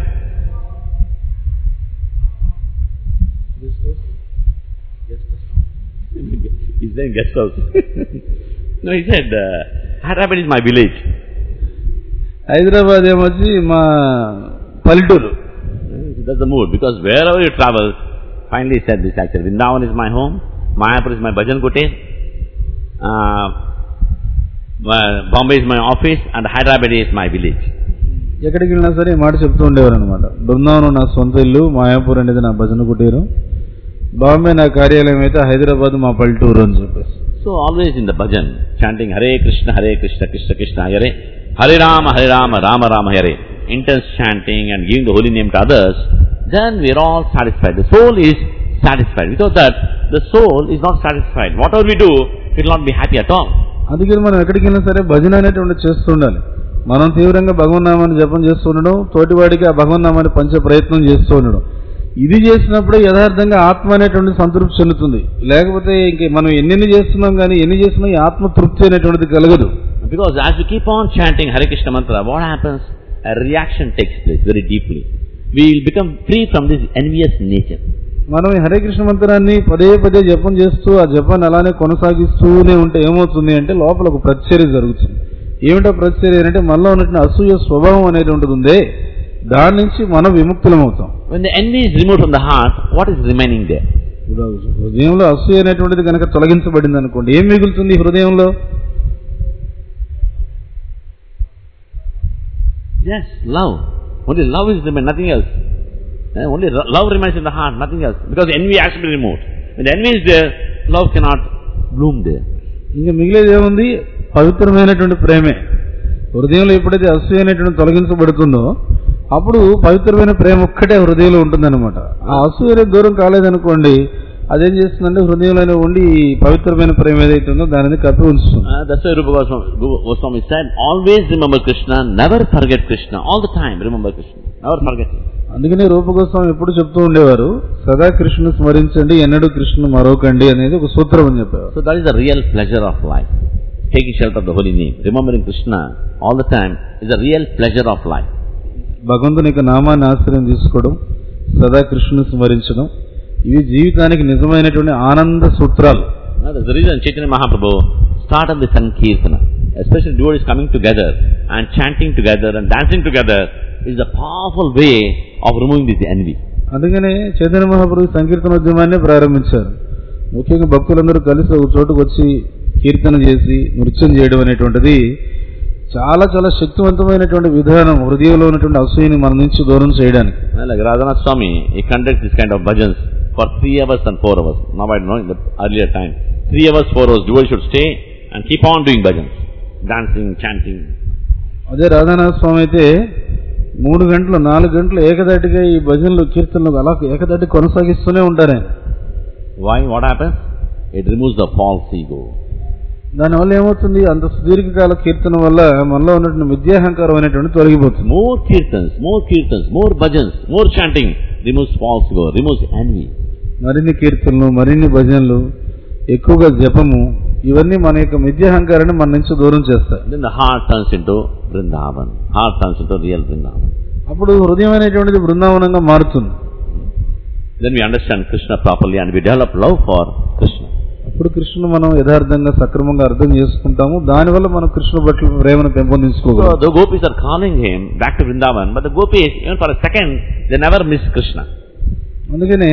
He's saying guest house. no, he said, uh, Hyderabad is my village. Hyderabad ఏమొచ్చి మా పల్లెటూరు That's the mood. Because wherever you travel, finally he said this actually. Vrindavan is my home, Mayapur is my bhajan kutir, uh, uh, Bombay is my office, and Hyderabad is my village. ఎక్కడికి వెళ్ళినా సరే ఈ మాట చెప్తూ ఉండేవారు అనమాట బృందావనం నా సొంత ఇల్లు మాయాపూర్ అనేది నా భజన కుటీరం బాంబే నా కార్యాలయం అయితే హైదరాబాద్ మా పల్లెటూరు అని చెప్పేసి So So always in the bhajan, chanting Hare Krishna, Hare Krishna, Krishna Krishna, Hare Hare Rama, Hare Rama, Rama Rama, Hare. Intense chanting and giving the holy name to others, then we are all satisfied. The soul is satisfied. Without that, the soul is not satisfied. Whatever we do, it will not be happy at all. అందుకని మనం ఎక్కడికి వెళ్ళినా సరే భజన అనేటువంటి చేస్తూ ఉండాలి మనం తీవ్రంగా భగవన్నామాన్ని జపం చేస్తూ ఉండడం తోటివాడికి ఆ భగవన్నామాన్ని పంచే ప్రయత్నం చేస్తూ ఉండడం ఇది చేసినప్పుడే యథార్థంగా ఆత్మ అనేటువంటి సంతృప్తి చెందుతుంది లేకపోతే ఇంక మనం ఎన్నెన్ని చేస్తున్నాం కానీ ఎన్ని చేసినా ఈ ఆత్మ తృప్తి అనేటువంటిది కలగదు Because as we keep on chanting Hare Krishna mantra, what happens? A reaction takes place very deeply. We will become free from this envious nature. మనం ఈ హరే కృష్ణ మంత్రాన్ని పదే పదే జపం చేస్తూ ఆ జపాన్ని అలానే కొనసాగిస్తూనే ఉంటే ఏమవుతుంది అంటే లోపల ఒక ప్రతిచర్య జరుగుతుంది ఏమిటో ప్రతిచర్య అంటే మనలో ఉన్నటువంటి అసూయ స్వభావం అనేటువంటిది ఉందే దాని నుంచి మనం విముక్తులం అవుతాం When the envy is removed from the heart, what is remaining there? ఇప్పుడు హృదయంలో అసూయ అనేటువంటిది కనుక తొలగించబడింది అనుకోండి ఏం మిగులుతుంది ఈ హృదయంలో Yes, love. Only love is remain, nothing else. Eh, Only ro- love remains in the heart, nothing else. Because envy has to be removed. When the envy is there, love cannot bloom there. ఇంకా మిగిలేది ఏముంది పవిత్రమైనటువంటి ప్రేమే హృదయంలో ఎప్పుడైతే అసూయ అనేటువంటి తొలగించబడుతుందో అప్పుడు పవిత్రమైన ప్రేమ ఒక్కటే హృదయంలో ఉంటుందన్నమాట ఆ అసూయ అనేది దూరం కాలేదనుకోండి అదేం చేస్తుందంటే హృదయంలోనే ఉండి ఈ పవిత్రమైన ప్రేమ ఏదైతే ఉందో దానిని కప్పి ఉంచుతుంది Uh, that's why Rupa Goswami, Gu- Goswami said, always remember Krishna, never forget Krishna. All the time remember Krishna. Never forget him. అందుకనే రూపగోస్వామి ఎప్పుడు చెప్తూ ఉండేవారు సదా కృష్ణుని స్మరించండి ఎన్నడూ కృష్ణుని మరొకండి అనేది ఒక సూత్రం అని చెప్పేవారు So that is the real pleasure of life. Taking shelter of the holy name. Remembering Krishna all the time is the real pleasure of life. భగవంతుని యొక్క నామాన్ని ఆశ్రయం తీసుకోవడం సదా కృష్ణుని స్మరించడం ఇవి జీవితానికి నిజమైనటువంటి ఆనంద సూత్రాలు Now, that's the reason Chaitanya Mahaprabhu started the Sankirtana. Especially devotees coming together and chanting together and dancing together is a powerful way of removing this envy. అందుకనే చైతన్య మహాప్రభు సంకీర్తనోద్యమాన్ని ప్రారంభించారు ముఖ్యంగా భక్తులందరూ కలిసి ఒక చోటుకు వచ్చి కీర్తన చేసి నృత్యం చేయడం అనేటువంటిది చాలా చాలా శక్తివంతమైనటువంటి విధానం హృదయంలో ఉన్నటువంటి అసూయని మన నుంచి దూరం చేయడానికి Uh, Like Radhana Swami, he conducts this kind of bhajans for three hours and four hours. Now I don't know, in the earlier time. Three hours, four hours, devotees should stay and keep on doing bhajans. Dancing, chanting. అదే రాధానాథ స్వామి అయితే మూడు గంటలు నాలుగు గంటలు ఏకదాటిగా ఈ భజనలు కీర్తనలు అలా ఏకదాటి కొనసాగిస్తూనే ఉంటారు ఆయన Why? What happens? It removes the false ego. దానివల్ల ఏమవుతుంది అంత సుదీర్ఘకాల కీర్తన వల్ల మనలో ఉన్నటువంటి విద్యాహంకారం అనేటువంటి తొలగిపోతుంది More kirtans, more kirtans, more bhajans, more chanting removes false ego, removes envy. మరిన్ని కీర్తనలు మరిన్ని భజనలు ఎక్కువగా జపము ఇవన్నీ మన యొక్క విద్యాహంకారాన్ని మన నుంచి దూరం చేస్తాయి Then the heart turns into Vrindavan. Heart turns into real Vrindavan. అప్పుడు హృదయం అనేటువంటిది బృందావనంగా మారుతుంది Then we understand Krishna properly and we develop love for Krishna. అప్పుడు కృష్ణుని మనం యథార్థంగా సక్రమంగా అర్థం చేసుకుంటాము దానివల్ల మనం కృష్ణుని పట్ల ప్రేమను So పెంపొందించుకోగలం the gopis are calling him back to Vrindavan, but the gopis, even for a second, they never miss Krishna. అందుకనే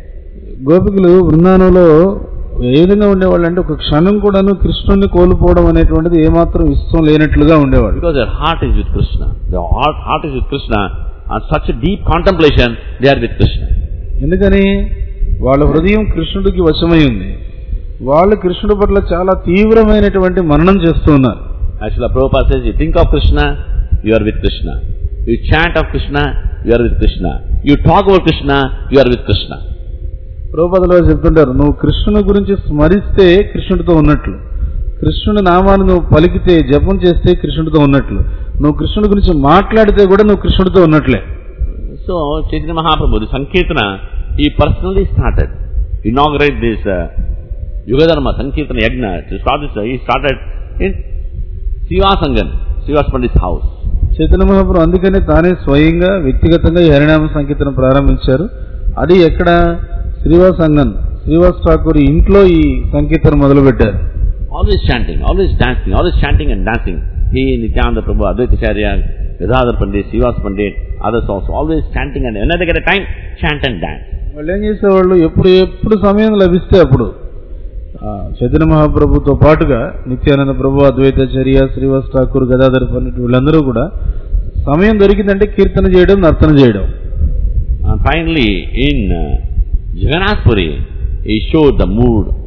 గోపికలు బృందావనంలో ఏ విధంగా ఉండేవాళ్ళు అంటే ఒక క్షణం కూడాను కృష్ణుని కోల్పోవడం అనేటువంటిది ఏమాత్రం ఇష్టం లేనట్లుగా ఉండేవాళ్ళు Because their heart is with Krishna. Their heart, heart is with Krishna. And such a deep contemplation, they are with Krishna. ఎందుకని వాళ్ళ హృదయం కృష్ణుడికి వశమై ఉంది వాళ్ళు కృష్ణుడి పట్ల చాలా తీవ్రమైనటువంటి మననం చేస్తూ ఉన్నారు As Srila Prabhupada says, you think of Krishna, you are with Krishna. You chant of Krishna, you are with Krishna. You talk about Krishna, you are with Krishna. ప్రభుపదలో చెప్తుంటారు నువ్వు కృష్ణుని గురించి స్మరిస్తే కృష్ణుడితో ఉన్నట్లు కృష్ణుడి నామాన్ని నువ్వు పలికితే జపం చేస్తే కృష్ణుడితో ఉన్నట్లు నువ్వు కృష్ణుడి గురించి మాట్లాడితే కూడా నువ్వు కృష్ణుడితో ఉన్నట్లే So, Chaitanya Mahaprabhu, the Sankirtana, he personally started, inaugurate this uh, Yugadharma Sankirtana Yagna. To start this, uh, he started in Sivasangan, Sivas Pandit's house. Chaitanya మహాప్రభు అందుకనే తానే స్వయంగా వ్యక్తిగతంగా ఈ హరినామ సంకీర్తన ప్రారంభించారు అది ఎక్కడ శ్రీవాస్ అంగన్ శ్రీవాస్ ఠాకూర్ ఇంట్లో ఈ సంకీర్తన మొదలుపెట్టారు Always chanting, always dancing, always chanting and dancing. He, Nityananda Prabhu, Advaita Charya, Gadadhar Pandit, Sivas Pandit, others also, always chanting and whenever they get a time, chant and dance. వాళ్ళు ఏం చేసేవాళ్ళు ఎప్పుడు ఎప్పుడు సమయం లభిస్తే అప్పుడు ఆ, చైతన్య మహాప్రభుతో పాటుగా నిత్యానంద ప్రభు అద్వైతాచార్య శ్రీవాస్ ఠాకూర్ గదాధర్ పండిట్ వీళ్ళందరూ కూడా సమయం దొరికిందంటే కీర్తన చేయడం నర్తన చేయడం And finally, in uh, Jagannath Puri, he showed the mood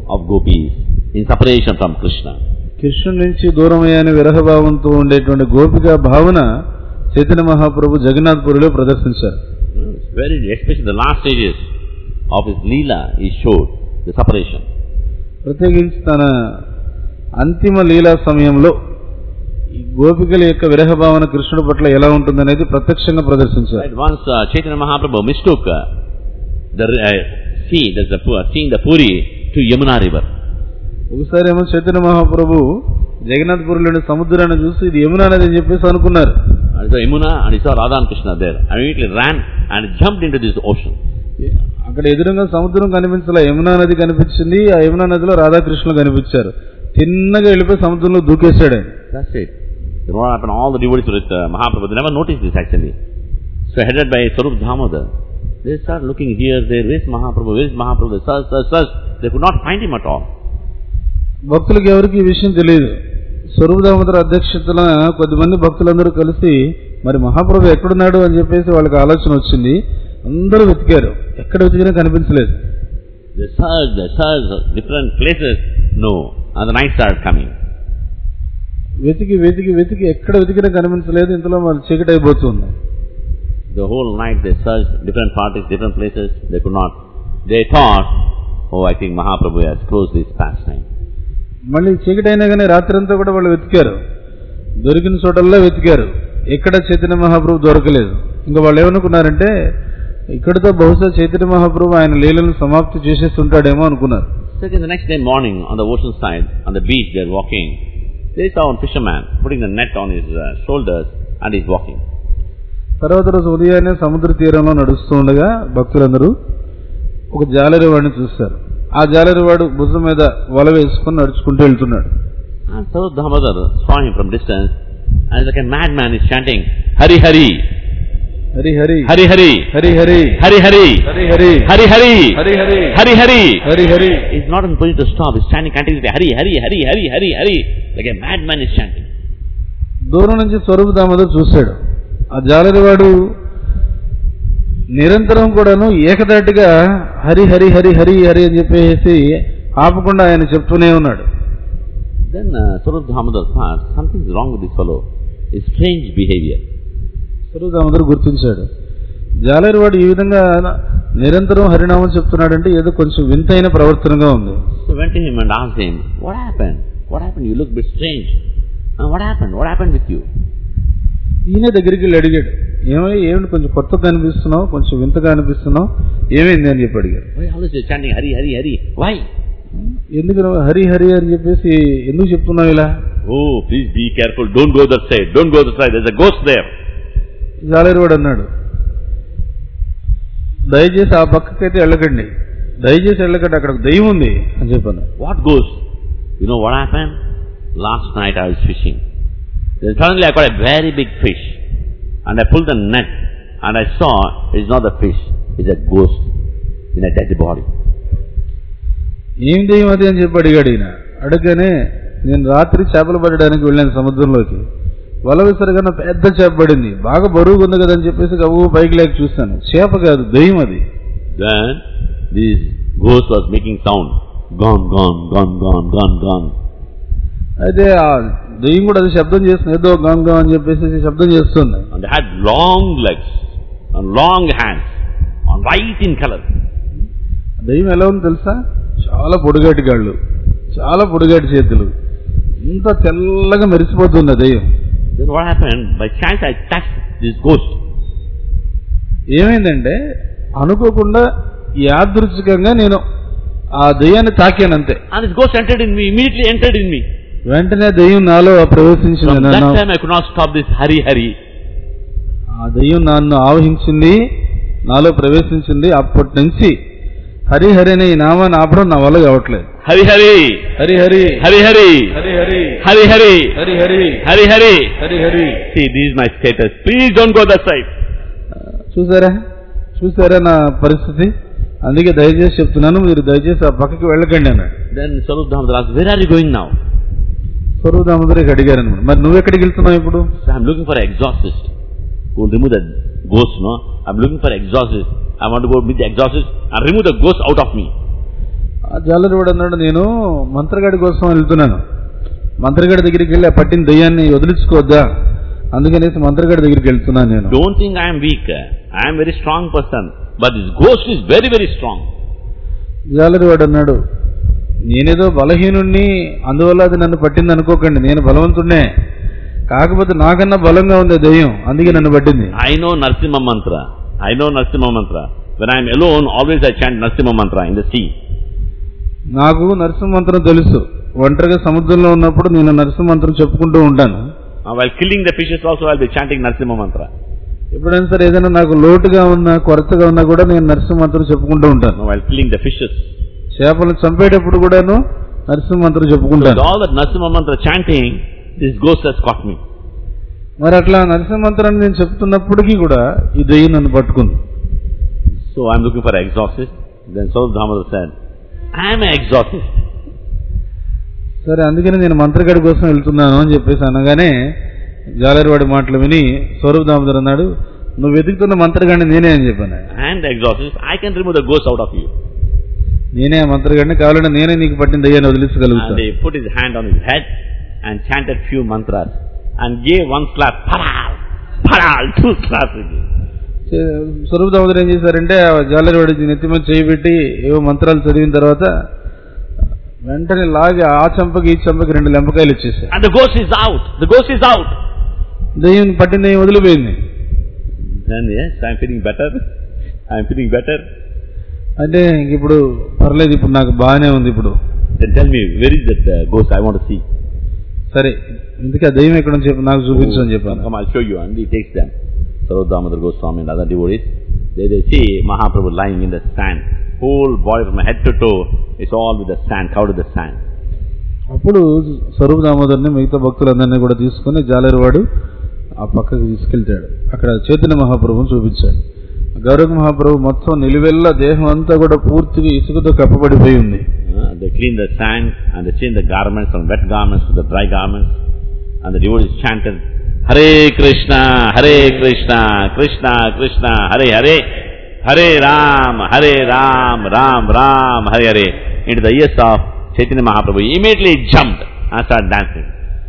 of gopis in separation from Krishna. కృష్ణుడి నుంచి దూరమయ్యాని విరహభావంతో ఉండేటువంటి గోపిక భావన చైతన్య మహాప్రభు జగన్నాథ్పురిలో ప్రదర్శించారు It's very, especially the last stages of his Leela, he showed the separation. ప్రత్యేకించి తన అంతిమ లీలా సమయంలో ఈ గోపికల యొక్క విరహ భావన కృష్ణుడి పట్ల ఎలా ఉంటుందనేది ప్రత్యక్షంగా ప్రదర్శించారు Right, once uh, Chaitanya Mahaprabhu mistook uh, the uh, sea, that's the, pu- seeing the Puri, to Yamuna river. ఒకసారి ఏమో చైతన్య మహాప్రభు జగన్నాథ్పురిలోని సముద్రాన్ని చూసి ఇది యమునా నది అని చెప్పేసి అనుకున్నారు And so Yamuna and he saw Radha and Krishna there. And immediately ran and jumped into this ocean. అక్కడ ఎదురుగా సముద్రం కనిపించలే యమునా నది కనిపించింది ఆ యమునా నదిలో రాధాకృష్ణులు కనిపించారు తిన్నగా వెళ్ళిపోయి సముద్రంలో దూకేశాడు ఆయన That's it. You know what happened? All the devotees with uh, Mahaprabhu, they never noticed this actually. So headed by Sarup Damodar, they start looking here, there, where's Mahaprabhu, where's Mahaprabhu, they search, search, search. They could not find him at all. భక్తులకు ఎవరికి ఈ విషయం తెలియదు స్వరూప దామోదర అధ్యక్షతన కొద్దిమంది భక్తులందరూ కలిసి మరి మహాప్రభు ఎక్కడున్నాడు అని చెప్పేసి వాళ్ళకి ఆలోచన వచ్చింది అందరూ వెతికారు ఎక్కడ వెతికినా కనిపించలేదు They search, they search different places. No. And the night started coming. వెతికి వెతికి వెతికి ఎక్కడ వెతికినా కనిపించలేదు ఇంతలో మరి చీకటి అయిపోతుంది The whole night they searched different parties, different places. They could not. They thought, oh, I think Mahaprabhu has closed this pastime. మళ్ళీ చీకటి అయినా కానీ రాత్రి అంతా కూడా వాళ్ళు వెతికారు దొరికిన చోటల్లో వెతికారు ఎక్కడ చైతన్య మహాప్రభు దొరకలేదు ఇంకా వాళ్ళు ఏమనుకున్నారంటే ఇక్కడితో బహుశా చైతన్య మహాప్రభు ఆయన లీలను సమాప్తి చేసేస్తుంటాడేమో అనుకున్నారు Second, the next day morning, on the ocean side, on the beach, they're walking. They saw a fisherman putting the net on his uh, shoulders and he's walking. తర్వాత రోజు ఉదయాన్నే సముద్ర తీరంలో నడుస్తూ ఉండగా భక్తులందరూ ఒక జాలరి వాడిని చూస్తారు ఆ జాలరి వాడు భుజం మీద వల వేసుకుని నడుచుకుంటూ వెళ్తున్నాడు And Sarup Damodar saw him from distance and like a madman is chanting, Hari Hari, Hari Hari Hari Hari, Hari Hari Hari Hari, Hari Hari Hari Hari, Hari Hari Hari Hari. Hari Hari He's not in position to stop. He's chanting continuously, Hari Hari, Hari Hari, Hari Hari. Like a madman is chanting. దూరం నుంచి స్వరూప దామోదర్ చూశాడు ఆ జాలరివాడు నిరంతరం కూడాను ఏకదాటిగా హరి హరి హరి హరి హరి అని చెప్పేసి ఆపకుండా ఆయన చెప్తూనే ఉన్నాడు Then uh, Sarup Damodar thought, something's wrong with this fellow. His strange behavior. స్వరూప దామోదర్ గుర్తించాడు జాలరివాడు ఈ విధంగా నిరంతరం హరినామం చెప్తున్నాడంటే ఏదో కొంచెం వింతైన ప్రవర్తనగా ఉంది So went to him and asked him, what happened? What happened? You look a bit strange. Uh, what happened? What happened with you? ఈయన దగ్గరికి వెళ్ళి అడిగాడు ఏమై ఏమిటి కొంచెం కొత్తగా అనిపిస్తున్నావు కొంచెం వింతగా అనిపిస్తున్నావు ఏమైంది అని చెప్పి అడిగాడు Why always you're chanting Hari Hari Hari? Why? ఎందుకు నువ్వు హరి హరి అని చెప్పేసి ఎందుకు చెప్తున్నావు ఇలా Oh, please be careful. Don't go that side. Don't go that side. There's a ghost there. జాలేరువాడు అన్నాడు దయచేసి ఆ పక్కకైతే వెళ్ళకండి దయచేసి వెళ్ళకండి అక్కడ ఒక దయ్యం ఉంది అని చెప్పాను What ghost? You know what happened? Last night I was fishing. Then suddenly I caught a very big fish. And I pulled the net. And I saw it's not the fish. It's a ghost in a dead body. ఏం దయ్యం అది అని చెప్పి అడిగాడు ఈయన అడగగానే నేను రాత్రి చేపలు పట్టడానికి వెళ్ళాను సముద్రంలోకి వల విసరగానే పెద్ద చేప పడింది బాగా బరువుగా ఉంది కదా అని చెప్పేసి గవ్వు పైకి లేక చూస్తాను చేప కాదు దయ్యం అది Then this ghost was making sound. Gone, gone, gone, gone, gone, gone. అయితే ఆ దయ్యం కూడా అది శబ్దం చేస్తుంది ఏదో గంగ అని చెప్పేసి శబ్దం చేస్తుంది And they had long legs and long hands and white in color. దయ్యం ఎలా ఉంది తెలుసా చాలా పొడుగాటి కాళ్ళు చాలా పొడుగాటి చేతులు ఇంత తెల్లగా మెరిసిపోతుంది ఆ దయ్యం Then what happened? By chance I touched this ghost. ఏమైందంటే అనుకోకుండా యాదృచ్ఛికంగా నేను ఆ దయ్యాన్ని తాకాను అంతే And this ghost entered in me, immediately entered in me. వెంటనే దయ్యం నాలో ప్రవేశించింది From that నన్ను time I could not stop this Hari Hari. ఆ దయ్యం నన్ను ఆవహించింది నాలో ప్రవేశించింది అప్పటి నుంచి హరి హరి అనే ఈ నామాన్ని ఆపడం నా వల్ల కావట్లేదు Hari Hari. Hari Hari Hari Hari. Hari Hari Hari Hari. Hari Hari Hari Hari. Hari Hari See, this is my status. Please don't go that side. చూసారా చూసారా నా పరిస్థితి అందుకే దయచేసి చెప్తున్నాను మీరు దయచేసి ఆ పక్కకి వెళ్ళకండి అన్నాడు Then Sarup Damodar asked, where are you going now? స్వరూప దామోదరికి అడిగారు అనమాట మరి నువ్వు ఎక్కడికి వెళ్తున్నావు ఇప్పుడు So I'm looking for an exorcist who will remove the ghost, no? I'm looking for an exorcist. I want to go meet the exorcist and remove the ghost out of me. ఆ జాలరివాడు అన్నాడు నేను మంత్రగాడి కోసం వెళ్తున్నాను మంత్రగాడి దగ్గరికి వెళ్ళి ఆ పట్టిన దయ్యాన్ని వదిలించుకోవద్దా అందుకనేసి మంత్రగాడి దగ్గరికి వెళ్తున్నాను నేను Don't think I am weak. I am very strong person. But this ghost is very, very strong. జాలరివాడు అన్నాడు నేనేదో బలహీనుణ్ణి అందువల్ల అది నన్ను పట్టింది అనుకోకండి నేను బలవంతుణ్ణే కాకపోతే నాకన్నా బలంగా ఉంది ఆ దయ్యం అందుకే నన్ను పట్టింది I know Narsimha mantra. I know Narsimha mantra. When I am alone, always I chant Narsimha mantra in the sea. నాకు నరసింహమంత్రం తెలుసు ఒంటరిగా సముద్రంలో ఉన్నప్పుడు నేను నరసింహమంత్రం చెప్పుకుంటూ ఉంటాను Uh, while killing the fishes also, I will be chanting Narsimha mantra. ఎప్పుడైనా సరే ఏదైనా నాకు లోటుగా ఉన్నా కొరతగా ఉన్నా కూడా నేను నరసింహమంత్రం చెప్పుకుంటూ ఉంటాను Uh, while killing the fishes. చేపలను చంపేటప్పుడు కూడాను నరసింహమంత్రం With చెప్పుకుంటాను all that Narsimha mantra chanting, this ghost has caught me. మరి అట్లా నరసింహమంత్రాన్ని నేను చెప్తున్నప్పటికీ కూడా ఈ దెయ్యం నన్ను పట్టుకుంది So I am looking for an exorcist. Then Saurabh Damodar said, I am an exorcist. సరే అందుకని నేను మంత్రగాడి కోసం వెళ్తున్నాను అని చెప్పేసి అనగానే జాలరివాడి మాటలు విని స్వరూప్ దామోదర్ అన్నాడు నువ్వు వెతుకుతున్న మంత్రగాడిని నేనే అని చెప్పాను I am the exorcist. I can remove the ghost out of you. నేనే ఆ మంత్రగాడిని కావాలంటే నేనే నీకు పట్టిన దయ్యాన్ని And వదిలించగలుగుతాను they put his hand on his head and chanted few mantras and gave one slap. Paral! Paral! Two slaps again. Swaroop Damodar ఏం చేశారంటే ఆ జాలరివాడి నెత్తి మీద చేయి పెట్టి ఏవో మంత్రాలు చదివిన తర్వాత వెంటనే లాగి ఆ చంపకి ఈ చంపకి రెండు లెంపకాయలు ఇచ్చేసాయి And the ghost is out. The ghost is out. దయ్యం పట్టిన దయ్యం వదిలిపోయింది Then yes, I am feeling better. I am feeling better. అంటే ఇంక ఇప్పుడు పర్లేదు ఇప్పుడు నాకు బాగానే ఉంది ఇప్పుడు Then tell me, where is that uh, ghost I want to see? సరే ఇందుకే ఆ దయ్యం ఎక్కడ చెప్పి నాకు చూపించు అని Come, చెప్పాను come, I'll show you. And he takes them. Saurabh Damodar Goswami and other devotees. They, they see Mahaprabhu lying in the sand. Whole body from head to toe is all with the sand, covered with the sand. అప్పుడు స్వరూప్ దామోదర్ని మిగతా భక్తులందరినీ కూడా తీసుకుని జాలరివాడు ఆ పక్కకి తీసుకెళ్తాడు అక్కడ చైతన్య మహాప్రభుని చూపించాడు గౌరవ మహాప్రభు మొత్తం నిలువెల్ల దేహం అంతా కూడా పూర్తిగా ఇసుకతో కప్పబడిపోయి ఉంది Uh, they clean the sand and they change the garments from wet garments to the dry garments. And the devotees chanted, Hare Krishna, Hare Krishna, Krishna Krishna, Hare Hare, Hare Ram, Hare Ram, Ram Ram, Hare Hare. Into the ears of Chaitanya Mahaprabhu. He immediately jumped and started dancing.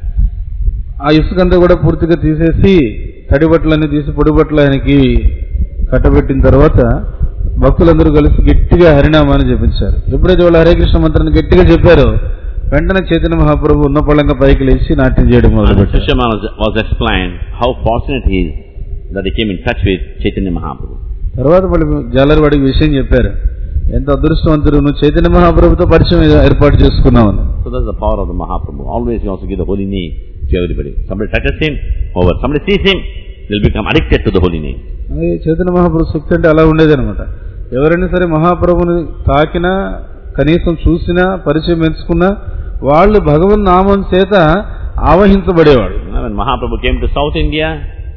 ఆ ఇసుకంతా కూడా పూర్తిగా తీసేసి తడి బట్టలన్నీ తీసి పొడి బట్టలు ఆయనకి కట్టబెట్టిన తర్వాత భక్తులందరూ కలిసి గట్టిగా హరినామాన్ని జపించారు ఎప్పుడైతే వాళ్ళు హరే కృష్ణ మంత్రాన్ని గట్టిగా చెప్పారో వెంటనే చైతన్య మహాప్రభు ఉన్న పళ్ళంగా పైకి లేచి నాట్యం చేయడం And మొదలుపెట్టారు Sushama was, was explained how fortunate he is that he came in touch with Chaitanya Mahaprabhu. తర్వాత మళ్ళీ జాలరివాడికి విషయం చెప్పారు ఎంత అదృష్టవంతుడు నువ్వు చైతన్య మహాప్రభుతో పరిచయం ఏర్పాటు చేసుకున్నావని So that's the power of the Mahaprabhu. Always he wants to give the holy name to everybody. Somebody touches him, over. Somebody sees him, they'll become addicted to the holy name. అది చైతన్య మహాప్రభు శక్తి అంటే అలా ఉండేది అనమాట ఎవరైనా సరే మహాప్రభుని తాకినా కనీసం చూసినా పరిచయం ఎంచుకున్నా వాళ్ళు భగవన్ నామం చేత ఆవహించబడేవాడు Now, When Mahaprabhu came to South India,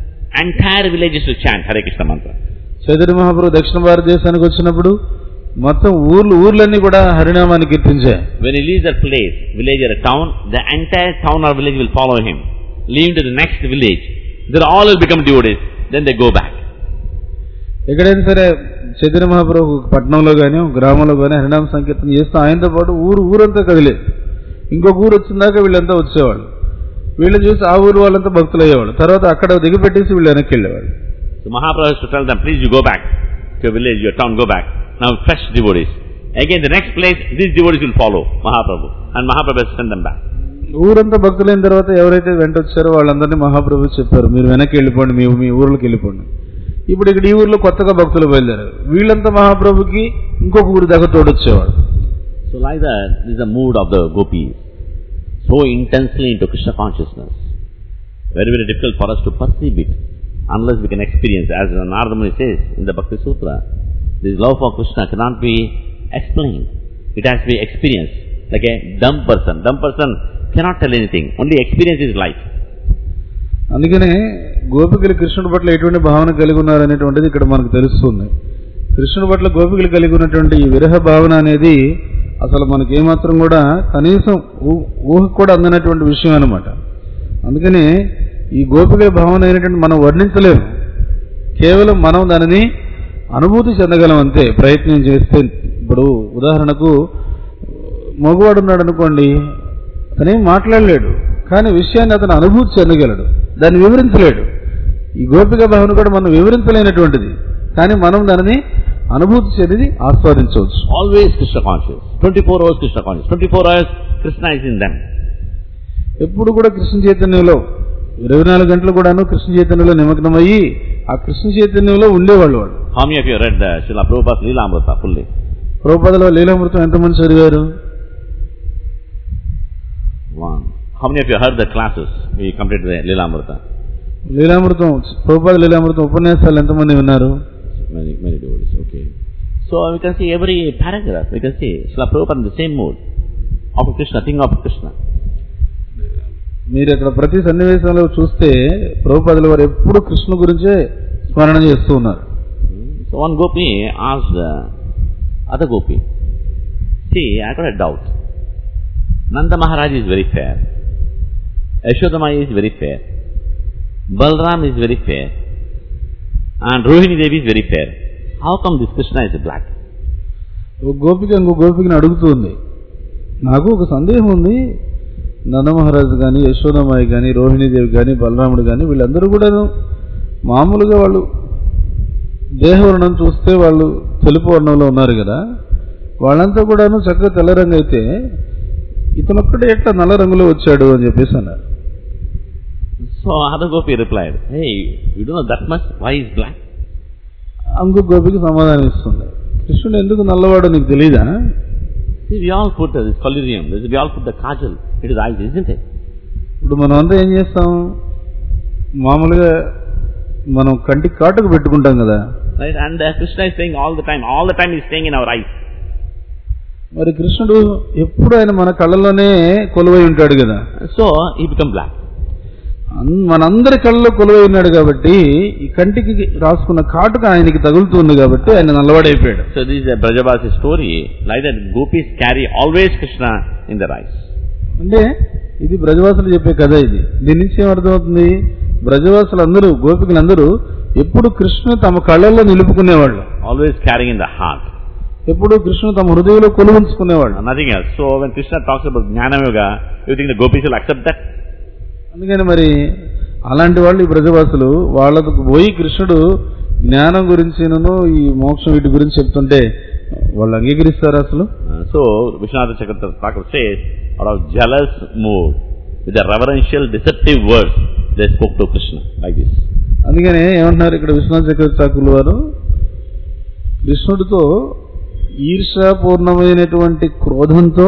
entire villages to chant Hare Krishna mantra. Chaitanya మహాప్రభు దక్షిణ భారతదేశానికి వచ్చినప్పుడు మొత్తం ఊర్లు ఊర్లన్నీ కూడా హరినామాన్ని కీర్తించాయి When he leaves that place, village or a town, the entire town or village will follow him. Leave to the next village. They all will become devotees. Then they go back. ఎక్కడైనా సరే చైతన్య మహాప్రభు పట్టణంలో కానీ గ్రామంలో కానీ హరినామ సంకీర్తన చేస్తూ ఆయనతో పాటు ఊరు ఊరంతా కదిలేదు ఇంకొక ఊరు వచ్చిందాక వీళ్ళంతా వచ్చేవాళ్ళు వీళ్ళని చూసి ఆ ఊరు వాళ్ళంతా భక్తులు అయ్యేవాళ్ళు తర్వాత అక్కడ దిగిపెట్టేసి వీళ్ళు వెనక్కి వెళ్ళేవాళ్ళు So Mahaprabhu has to tell them, please you go back to your village, your town, go back. Now fresh devotees. Again the next place, these devotees will follow Mahaprabhu. And Mahaprabhu has to send them back. ఊరంతా భక్తులైన తర్వాత ఎవరైతే వెంట వచ్చారో వాళ్ళందరినీ మహాప్రభు చెప్పారు మీరు వెనక్కి వెళ్ళిపోండి మీ మీ ఊర్లోకి వెళ్ళిపోండి ఇప్పుడు ఇక్కడ ఈ ఊర్లో కొత్తగా భక్తులు బయలుదేరారు వీళ్ళంతా మహాప్రభుకి ఇంకొక ఊరి దాకా తోడొచ్చేవాడు So like that, this is the mood of the gopis. So intensely into Krishna consciousness. Very, very difficult for us to perceive it. Unless we can experience, as Narada Muni says in the Bhakti Sutra, this love for Krishna cannot be explained. It has to be experienced. Like a dumb person. Dumb person cannot tell anything. Only experience is life. అందుకనే గోపికలు కృష్ణుడి పట్ల ఎటువంటి భావన కలిగి ఉన్నారనేటువంటిది ఇక్కడ మనకు తెలుస్తుంది కృష్ణుడి పట్ల గోపికలు కలిగి ఉన్నటువంటి ఈ విరహ భావన అనేది అసలు మనకి ఏమాత్రం కూడా కనీసం ఊ- ఊహకు కూడా అందనటువంటి విషయం అనమాట అందుకని ఈ గోపికల భావన అయినటువంటి మనం వర్ణించలేము కేవలం మనం దానిని అనుభూతి చెందగలం అంతే ప్రయత్నం చేస్తే ఇప్పుడు ఉదాహరణకు మగవాడు ఉన్నాడు అనుకోండి అతనేం మాట్లాడలేడు కానీ విషయాన్ని అతను అనుభూతి చెందగలడు దాన్ని వివరించలేడు ఈ గోపిక భావన కూడా మనం వివరించలేనటువంటిది కానీ మనం దానిని అనుభూతి చెంది ఆస్వాదించవచ్చు Always Krishna conscious. 24 hours Krishna conscious. 24 hours Krishna is in them. ఎప్పుడు కూడా కృష్ణ చైతన్యంలో ఇరవై నాలుగు గంటలు కూడాను కృష్ణ చైతన్యంలో నిమగ్నమయ్యి ఆ కృష్ణ చైతన్యంలో ఉండేవాళ్ళు వాళ్ళు How many of you read the Srila Prabhupada's Leela Amrita fully? ప్రభుపదలో లీలామృతం ఎంతమంది చదివారు One. How many of you heard the classes? We completed the Leela Amrita. లీలామృతం Prabhupada లీలామృతం ఉపన్యాసాలు ఎంతమంది విన్నారు Many, many devotees. Okay. So we can see every paragraph. We can see Srila Prabhupada in the same mood. Of Krishna, think of Krishna. మీరు ఇక్కడ ప్రతి సన్నివేశంలో చూస్తే ప్రభుపాదుల వారు ఎప్పుడు కృష్ణ గురించే స్మరణ చేస్తూ ఉన్నారు So one gopi asked the other gopi, See, I got a doubt. Nanda Maharaj is very fair. Yashodamaya is very fair. Balram is very fair. And Rohini Devi is very fair. How come this Krishna is black? ఒక గోపిక ఇంకో గోపికని అడుగుతుంది నాకు ఒక సందేహం ఉంది నందమహారాజు కానీ యశోదమాయి కానీ రోహిణీదేవి కానీ బలరాముడు కానీ వీళ్ళందరూ కూడాను మామూలుగా వాళ్ళు దేహవర్ణం చూస్తే వాళ్ళు తెలుపు వర్ణంలో ఉన్నారు కదా వాళ్ళంతా కూడాను చక్కగా తెల్ల రంగు అయితే ఇతనొక్కడే ఎట్లా నల్ల రంగులో వచ్చాడు అని చెప్పేసి అన్నారు So other gopi replied, Hey, you don't know that much? Why is black? ఇంకో గోపికి సమాధానం ఇస్తుంది కృష్ణుడు ఎందుకు నల్లవాడో నీకు తెలీదా See, we all put uh, this collyrium, this, we all put the kajal. It is eyes, isn't it? ఇప్పుడు మనం అంతా ఏం చేస్తాం మామూలుగా మనం కంటికి కాటుకు పెట్టుకుంటాం కదా Right? And uh, Krishna is saying all the time, all the time he is staying in our eyes. మరి కృష్ణుడు ఎప్పుడు ఆయన మన కళ్ళలోనే కొలువై ఉంటాడు కదా So he become black. అన్- మనందరి కళ్ళలో కొలువై ఉన్నాడు కాబట్టి ఈ కంటికి రాసుకున్న కాటుక ఆయనకి తగులుతుంది కాబట్టి ఆయన నల్లవాడైపోయాడు So this is a Brajavasi story, like that gopis carry always Krishna in their eyes. అంటే ఇది బ్రజవాసులు చెప్పే కథ ఇది దీని నుంచి ఏమర్థమవుతుంది బ్రజవాసులు అందరూ గోపికలందరూ ఎప్పుడు కృష్ణుని తమ కళ్ళల్లో నిలుపుకునేవాళ్ళు Always carrying in the heart. ఎప్పుడు కృష్ణుని తమ హృదయంలో కొలువుంచుకునేవాళ్ళు And nothing else. So when Krishna talks about Jnana Yoga, you think the gopis will accept that? అందుకని మరి అలాంటి వాళ్ళు ఈ బ్రజవాసులు వాళ్ళకు పోయి కృష్ణుడు జ్ఞానం గురించినను ఈ మోక్షం వీటి గురించి చెప్తుంటే వాళ్ళు అంగీకరిస్తారు అసలు Uh, so Vishwanath Chakravarti Thakur says, out of jealous mood, with a reverential, deceptive words, they spoke to Krishna like this. అందుకనే ఏమంటున్నారు ఇక్కడ విశ్వనాథ చక్రవర్తి ఠాకూర్ల వారు కృష్ణుడితో ఈర్షాపూర్ణమైనటువంటి క్రోధంతో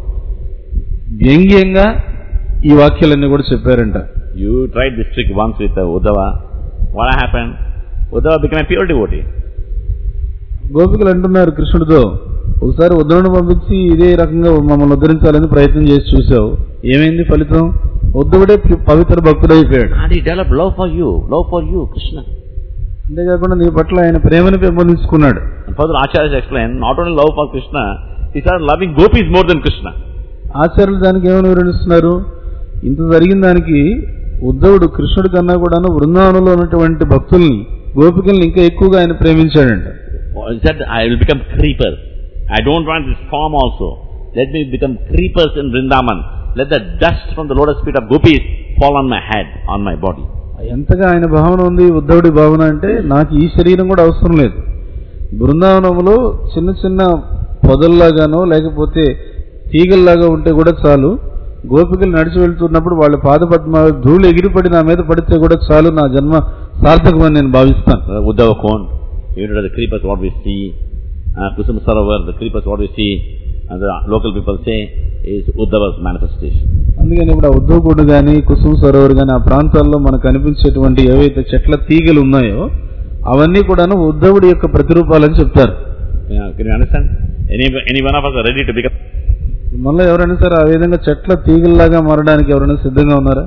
వ్యంగ్యంగా ఈ వాక్యాలన్నీ కూడా చెప్పారంట You tried this trick once with uh, Uddhava. What happened? Uddhava became a pure devotee. గోపికలు అంటున్నారు కృష్ణుడితో ఒకసారి ఉద్ధవుని పంపించి ఇదే రకంగా మమ్మల్ని ఉద్ధరించాలని ప్రయత్నం చేసి చూసావు ఏమైంది ఫలితం ఉద్ధవుడే పి- పవిత్ర భక్తుడైపోయాడు And he developed love for you, love for you, Krishna. అంతేకాకుండా నీ పట్ల ఆయన ప్రేమను పెంపొందించుకున్నాడు And further Acharyas explain, not only love for Krishna, he started loving gopis more than Krishna. ఆచార్యులు దానికి ఏమని వివరిస్తున్నారు ఇంత జరిగిన దానికి ఉద్ధవుడు కృష్ణుడి కన్నా కూడాను బృందావనంలో ఉన్నటువంటి భక్తుల్ని గోపికల్ని ఇంకా ఎక్కువగా ఆయన ప్రేమించాడంట He said, I will become creeper. I don't want this form also. Let me become creepers in Vrindavan. Let the dust from the lotus feet of gopis fall on my head, on my body. ఎంతగా ఆయన భావన ఉంది ఉద్ధవుడి భావన అంటే నాకు ఈ శరీరం కూడా అవసరం లేదు బృందావనంలో చిన్న చిన్న పొదల్లాగానో లేకపోతే తీగల్లాగా ఉంటే కూడా చాలు గోపికలు నడిచి వెళ్తున్నప్పుడు వాళ్ళ పాదపద్మ ధూళి ఎగిరిపడి నా మీద పడితే కూడా చాలు నా జన్మ సార్థకమని నేను భావిస్తాను Uh, Uddhava Kond, you know the creepers what we see, uh, Kusum Sarovar, the creepers what we see, and the local people say is Uddhava's manifestation. అందుకని ఇప్పుడు ఆ ఉద్దవకుడు కానీ కుసుమ సరోవర్ కానీ ఆ ప్రాంతాల్లో మనకు కనిపించేటువంటి ఏవైతే చెట్ల తీగలు ఉన్నాయో అవన్నీ కూడాను ఉద్ధవుడి యొక్క ప్రతిరూపాలని చెప్తారు Yeah, can you understand? Any, any one of us are ready to become మళ్ళీ ఎవరైనా సరే ఆ విధంగా చెట్ల తీగల్లాగా మారడానికి ఎవరైనా సిద్ధంగా ఉన్నారా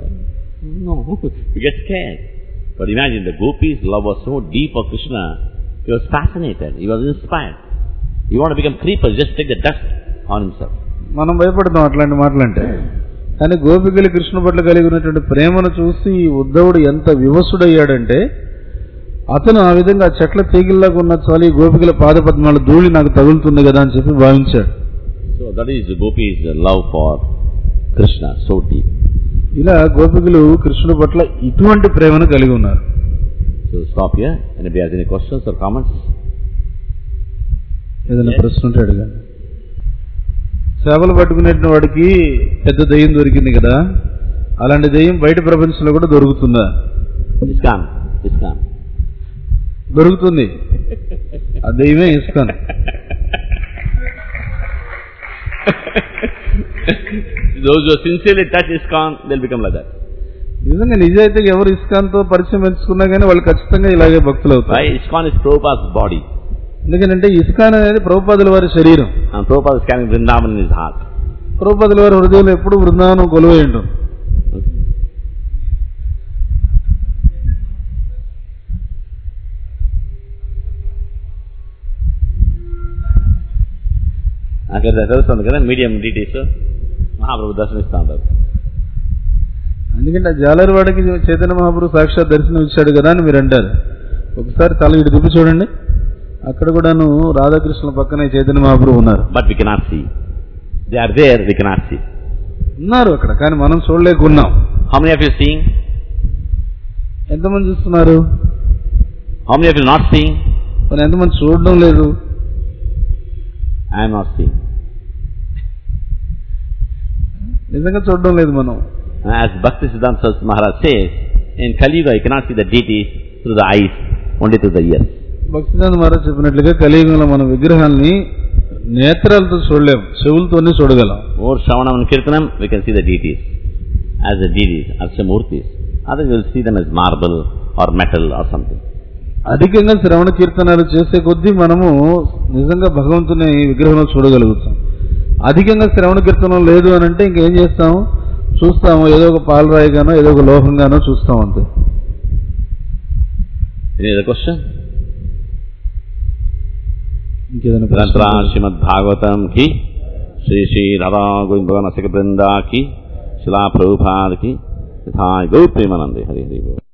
No, you get scared. But imagine the gopis' love was so deep for Krishna, he was fascinated, he was inspired. You want to become creepers, just take the dust on himself. మనం భయపడతాం అట్లాంటి మాటలంటే కానీ గోపికలు కృష్ణ పట్ల కలిగి ఉన్నటువంటి ప్రేమను చూసి ఈ ఉద్ధవుడు ఎంత వివసుడయ్యాడంటే అతను ఆ విధంగా చెట్ల తీగిల్లాగా ఉన్న చాలు ఈ గోపికల పాదపద్మాల ధూళి నాకు తగులుతుంది కదా అని చెప్పి భావించాడు So that is Gopi's love for Krishna, so deep. ఇలా గోపికలు కృష్ణుడి పట్ల ఇటువంటి ప్రేమను కలిగి ఉన్నారు So stop here. Anybody has any questions or comments? ఏదైనా Yes. ప్రశ్న ఉంటే అడగండి చేపలు పట్టుకునే వాడికి పెద్ద దెయ్యం దొరికింది కదా అలాంటి దెయ్యం బయట ప్రపంచంలో కూడా దొరుకుతుందా Iskan, Iskan. దొరుకుతుంది ఆ దెయ్యమే ఇస్తాను Those who sincerely touch Iskan, they'll become like that. నిజంగా నిజాయితీగా ఎవరు ఇస్కాన్తో పరిచయం పెంచుకున్నా కానీ వాళ్ళు ఖచ్చితంగా ఇలాగే భక్తులు అవుతారు Why? Iskan is Prabhupada's body. ఎందుకంటే ఇస్కాన్ అనేది ప్రభుపాదుల వారి శరీరం And Prabhupada is carrying Vrindavan in his heart. ప్రభుపాదుల వారి హృదయంలో ఎప్పుడు బృందావనం కొలువై ఉంటుంది అక్కడ తెలుస్తుంది కదా మీడియం డీటెయిల్స్ మహాప్రభు దర్శనిస్తా ఉంటారు ఎందుకంటే ఆ జాలరివాడికి చైతన్య మహాప్రభు సాక్షాత్ దర్శనం ఇచ్చాడు కదా అని మీరు అంటారు ఒకసారి తల ఇటు తిప్పి చూడండి అక్కడ కూడాను రాధాకృష్ణుల పక్కనే చైతన్య మహాప్రభు ఉన్నారు but we cannot see they are there we cannot see ఉన్నారు అక్కడ కానీ మనం చూడలేకున్నాం how many of you seeing ఎంతమంది చూస్తున్నారు how many of you not seeing మరి ఎంతమంది చూడడం లేదు ఐఎమ్ నాట్ సీయింగ్ నిజంగా చూడడం లేదు మనం As Bhakti Siddhanta Saraswati Maharaj says, in Kali Yuga you cannot see the deities through the eyes, only through the ears. భక్తిదాన్ Maharaj చెప్పినట్లుగా కలియుగంలో మన విగ్రహాల్ని నేత్రాలతో చూడలేం చెవులతోనే చూడగలం More Shravanam and Kirtanam, we can see the deities as the deities, as Murtis. Others will see them as marble or metal or something. అధికంగా శ్రవణ కీర్తనాలు చేసే కొద్దీ మనము నిజంగా భగవంతుని విగ్రహంలో చూడగలుగుతాం అధికంగా శ్రవణ కీర్తనం లేదు అని అంటే ఇంకేం చేస్తాం చూస్తాము ఏదో ఒక పాలరాయిగానో ఏదో ఒక లోహంగానో చూస్తాం అంతే Any other question? ఇంకేదైనా ग्रंथरा ప్రశ్న? श्रीमद भागवतम की श्री श्री राधा गोविंद भगवान असिक वृंदा की शिला प्रभुपाद की तथा गौ प्रेमानंदे हरि हरि बोल